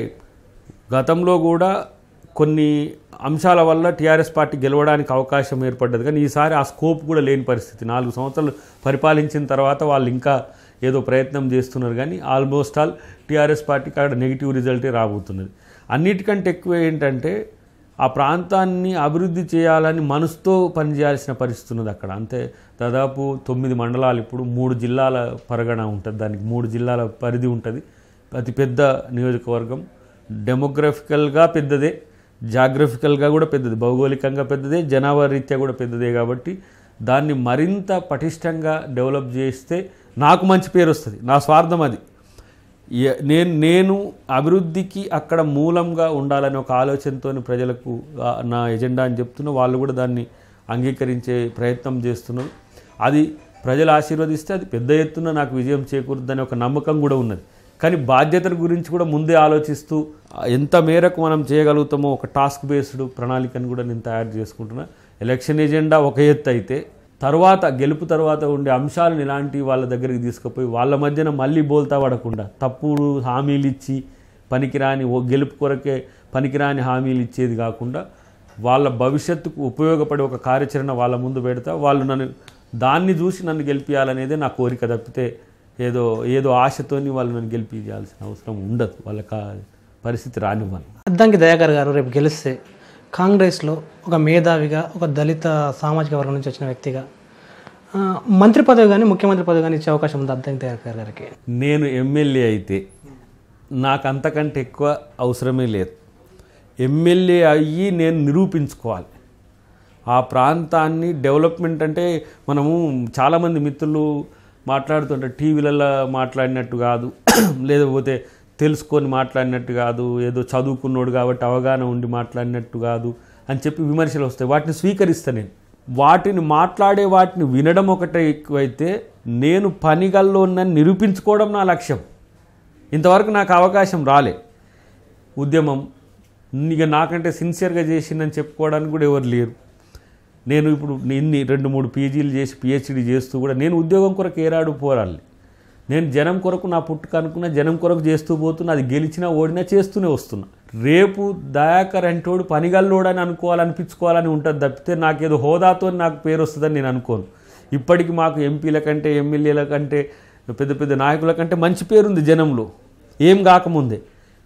గతంలో కూడా కొన్ని అంశాల వల్ల టీఆర్ఎస్ పార్టీ గెలవడానికి అవకాశం ఏర్పడ్డది కానీ ఈసారి ఆ స్కోప్ కూడా లేని పరిస్థితి నాలుగు సంవత్సరాలు పరిపాలించిన తర్వాత వాళ్ళు ఇంకా ఏదో ప్రయత్నం చేస్తున్నారు కానీ ఆల్మోస్ట్ ఆల్ టీఆర్ఎస్ పార్టీకి అక్కడ నెగిటివ్ రిజల్టే రాబోతున్నది అన్నిటికంటే ఎక్కువ ఏంటంటే ఆ ప్రాంతాన్ని అభివృద్ధి చేయాలని మనసుతో పనిచేయాల్సిన పరిస్థితి ఉన్నది అక్కడ అంతే దాదాపు తొమ్మిది మండలాలు ఇప్పుడు మూడు జిల్లాల పరగణ ఉంటుంది దానికి మూడు జిల్లాల పరిధి ఉంటుంది అతి పెద్ద నియోజకవర్గం డెమోగ్రఫికల్గా పెద్దదే జాగ్రఫికల్గా కూడా పెద్దది భౌగోళికంగా పెద్దదే జనాభా రీత్యా కూడా పెద్దదే కాబట్టి దాన్ని మరింత పటిష్టంగా డెవలప్ చేస్తే నాకు మంచి పేరు వస్తుంది నా స్వార్థం అది ఎ- నేను నేను అభివృద్ధికి అక్కడ మూలంగా ఉండాలని ఒక ఆలోచనతో ప్రజలకు ఆ, నా ఎజెండా అని చెప్తున్నా వాళ్ళు కూడా దాన్ని అంగీకరించే ప్రయత్నం చేస్తున్నారు అది ప్రజలు ఆశీర్వదిస్తే అది పెద్ద ఎత్తున నాకు విజయం చేకూరుద్దని ఒక నమ్మకం కూడా ఉన్నది కానీ బాధ్యతల గురించి కూడా ముందే ఆలోచిస్తూ ఆ, ఎంత మేరకు మనం చేయగలుగుతామో ఒక టాస్క్ బేస్డ్ ప్రణాళికను కూడా నేను తయారు చేసుకుంటున్నా ఎలక్షన్ ఎజెండా ఒక ఎత్తు అయితే తర్వాత గెలుపు తర్వాత ఉండే అంశాలను ఇలాంటి వాళ్ళ దగ్గరికి తీసుకుపోయి వాళ్ళ మధ్యన మళ్ళీ బోల్తా పడకుండా తప్పుడు హామీలు ఇచ్చి పనికిరాని ఓ గెలుపు కొరకే పనికిరాని హామీలు ఇచ్చేది కాకుండా వాళ్ళ భవిష్యత్తుకు ఉపయోగపడే ఒక కార్యాచరణ వాళ్ళ ముందు పెడతా వాళ్ళు నన్ను దాన్ని చూసి నన్ను గెలిపించాలనేదే నా కోరిక తప్పితే ఏదో ఏదో ఆశతోని వాళ్ళు నన్ను గెలిపించాల్సిన అవసరం ఉండదు వాళ్ళకి ఆ పరిస్థితి రానివ్వను అద్దంకి దయాకర్ గారు రేపు గెలిస్తే కాంగ్రెస్లో ఒక మేధావిగా ఒక దళిత సామాజిక వర్గం నుంచి వచ్చిన వ్యక్తిగా ఆ, మంత్రి పదవి కానీ ముఖ్యమంత్రి పదవి కానీ ఇచ్చే అవకాశం ఉంది అద్దంకి దయాకర్ గారికి నేను ఎమ్మెల్యే అయితే నాకు అంతకంటే ఎక్కువ అవసరమే లేదు ఎమ్మెల్యే అయ్యి నేను నిరూపించుకోవాలి ఆ ప్రాంతాన్ని డెవలప్మెంట్ అంటే మనము చాలామంది మిత్రులు మాట్లాడుతుంటారు టీవీలలో మాట్లాడినట్టు కాదు లేకపోతే తెలుసుకొని మాట్లాడినట్టు కాదు ఏదో చదువుకున్నోడు కాబట్టి అవగాహన ఉండి మాట్లాడినట్టు కాదు అని చెప్పి విమర్శలు వస్తాయి వాటిని స్వీకరిస్తా నేను వాటిని మాట్లాడే వాటిని వినడం ఒకటే ఎక్కువైతే నేను పనిగల్లో ఉన్నాను నిరూపించుకోవడం నా లక్ష్యం ఇంతవరకు నాకు అవకాశం రాలే ఉద్యమం ఇక నాకంటే సిన్సియర్గా చేసిందని చెప్పుకోవడానికి కూడా ఎవరు లేరు నేను ఇప్పుడు ఇన్ని రెండు మూడు పీజీలు చేసి పిహెచ్డి చేస్తూ కూడా నేను ఉద్యోగం కొరకు ఏరాడు పోరాలి నేను జనం కొరకు నా పుట్టుక అనుకున్న జనం కొరకు చేస్తూ పోతున్నా అది గెలిచినా ఓడినా చేస్తూనే వస్తున్నా రేపు దయాకర్ అంటోడు పనిగల్లోడని అనుకోవాలనిపించుకోవాలని ఉంటుంది తప్పితే నాకేదో హోదాతో నాకు పేరు వస్తుందని నేను అనుకోను ఇప్పటికి మాకు ఎంపీల కంటే ఎమ్మెల్యేల కంటే పెద్ద పెద్ద నాయకుల కంటే మంచి పేరుంది జనంలో ఏం కాకముందే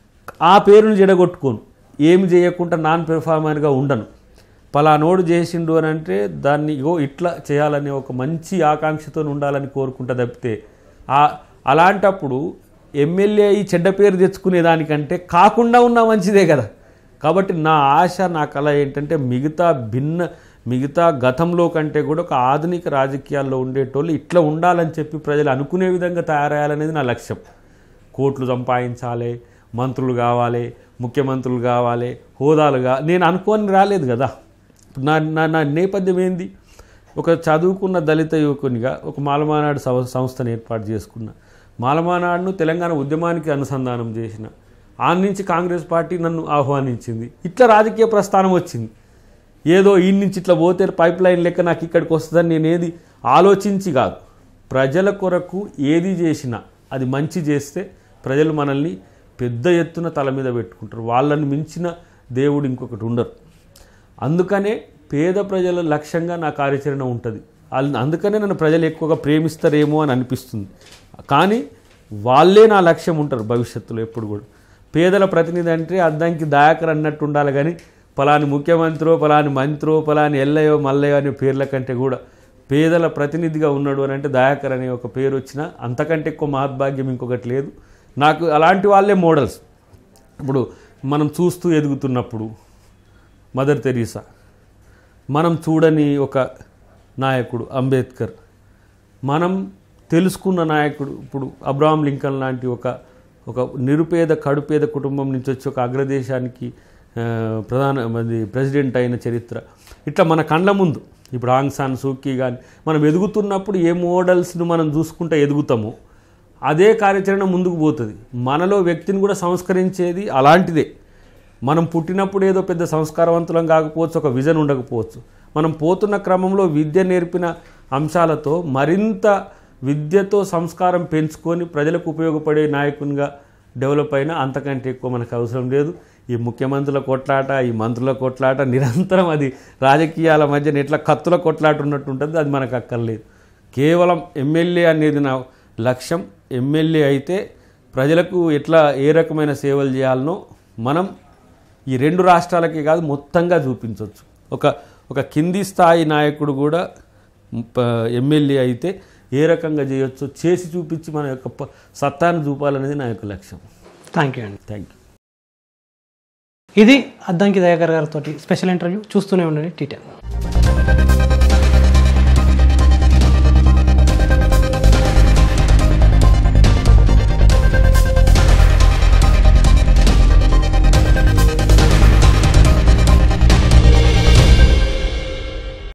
ఆ పేరును జడగొట్టుకోను ఏమి చేయకుండా నాన్ పెర్ఫార్మర్గా ఉండను పలానోడు చేసిండు అని అంటే దాన్ని ఇగో ఇట్లా చేయాలనే ఒక మంచి ఆకాంక్షతో ఉండాలని కోరుకుంటా తప్పితే ఆ అలాంటప్పుడు ఎమ్మెల్యే ఈ చెడ్డ పేరు తెచ్చుకునే దానికంటే కాకుండా ఉన్నా మంచిదే కదా కాబట్టి నా ఆశ నా కళ ఏంటంటే మిగతా భిన్న మిగతా గతంలో కంటే కూడా ఒక ఆధునిక రాజకీయాల్లో ఉండేటోళ్ళు ఇట్లా ఉండాలని చెప్పి ప్రజలు అనుకునే విధంగా తయారయ్యాలనేది నా లక్ష్యం కోట్లు సంపాదించాలి మంత్రులు కావాలి ముఖ్యమంత్రులు కావాలి హోదాలుగా నేను అనుకోని రాలేదు కదా ఇప్పుడు నా నా నా నేపథ్యం ఏంది ఒక చదువుకున్న దళిత యువకునిగా ఒక మాలమానాడు సంస్థ సంస్థను ఏర్పాటు చేసుకున్న మాలమానాడును తెలంగాణ ఉద్యమానికి అనుసంధానం చేసిన ఆ నుంచి కాంగ్రెస్ పార్టీ నన్ను ఆహ్వానించింది ఇట్లా రాజకీయ ప్రస్థానం వచ్చింది ఏదో ఈ నుంచి ఇట్లా పోతే పైప్ లైన్ లెక్క నాకు ఇక్కడికి వస్తుందని నేను ఏది ఆలోచించి కాదు ప్రజల కొరకు ఏది చేసినా అది మంచి చేస్తే ప్రజలు మనల్ని పెద్ద ఎత్తున తల మీద పెట్టుకుంటారు వాళ్ళని మించిన దేవుడు ఇంకొకటి ఉండరు అందుకనే పేద ప్రజల లక్ష్యంగా నా కార్యాచరణ ఉంటుంది వాళ్ళ- అందుకనే నన్ను ప్రజలు ఎక్కువగా ప్రేమిస్తారేమో అని అనిపిస్తుంది కానీ వాళ్ళే నా లక్ష్యం ఉంటారు భవిష్యత్తులో ఎప్పుడు కూడా పేదల ప్రతినిధి అంటే అద్దంకి దయాకర్ అన్నట్టు ఉండాలి కానీ పలాని ముఖ్యమంత్రో పలాని మంత్రో పలాని ఎల్లయో మల్లయో అనే పేర్ల కంటే కూడా పేదల ప్రతినిధిగా ఉన్నాడు అని అంటే దయాకర్ అనే ఒక పేరు వచ్చినా అంతకంటే ఎక్కువ మహద్భాగ్యం ఇంకొకటి లేదు నాకు అలాంటి వాళ్ళే మోడల్స్ ఇప్పుడు మనం చూస్తూ ఎదుగుతున్నప్పుడు మదర్ తెరీసా మనం చూడని ఒక నాయకుడు అంబేద్కర్ మనం తెలుసుకున్న నాయకుడు ఇప్పుడు అబ్రహాం లింకన్ లాంటి ఒక ఒక నిరుపేద కడుపేద కుటుంబం నుంచి వచ్చి ఒక అగ్రదేశానికి ఆ, ప్రధాన అది ప్రెసిడెంట్ అయిన చరిత్ర ఇట్లా మన కండ్ల ముందు ఇప్పుడు ఆంగ్ సాన్ సూకీ కానీ మనం ఎదుగుతున్నప్పుడు ఏ మోడల్స్ను మనం చూసుకుంటూ ఎదుగుతామో అదే కార్యాచరణ ముందుకు పోతుంది మనలో వ్యక్తిని కూడా సంస్కరించేది అలాంటిదే మనం పుట్టినప్పుడు ఏదో పెద్ద సంస్కారవంతులం కాకపోవచ్చు ఒక విజన్ ఉండకపోవచ్చు మనం పోతున్న క్రమంలో విద్య నేర్పిన అంశాలతో మరింత విద్యతో సంస్కారం పెంచుకొని ప్రజలకు ఉపయోగపడే నాయకునిగా డెవలప్ అయినా అంతకంటే ఎక్కువ మనకు అవసరం లేదు ఈ ముఖ్యమంత్రుల కొట్లాట ఈ మంత్రుల కొట్లాట నిరంతరం అది రాజకీయాల మధ్య ఎట్లా కత్తుల కొట్లాట ఉన్నట్టు ఉంటుంది అది మనకు అక్కర్లేదు కేవలం ఎమ్మెల్యే అనేది నా లక్ష్యం ఎమ్మెల్యే అయితే ప్రజలకు ఎట్లా ఏ రకమైన సేవలు చేయాలనో మనం ఈ రెండు రాష్ట్రాలకే కాదు మొత్తంగా చూపించవచ్చు ఒక ఒక కింది స్థాయి నాయకుడు కూడా ప- ఎమ్మెల్యే అయితే ఏ రకంగా చేయొచ్చో చేసి చూపించి మన యొక్క ప- సత్తాను చూపాలనేది నా యొక్క లక్ష్యం థ్యాంక్ యూ అండి థ్యాంక్ యూ ఇది అద్దంకి దయాకర్ గారితో స్పెషల్ ఇంటర్వ్యూ చూస్తూనే ఉండండి టీ టెన్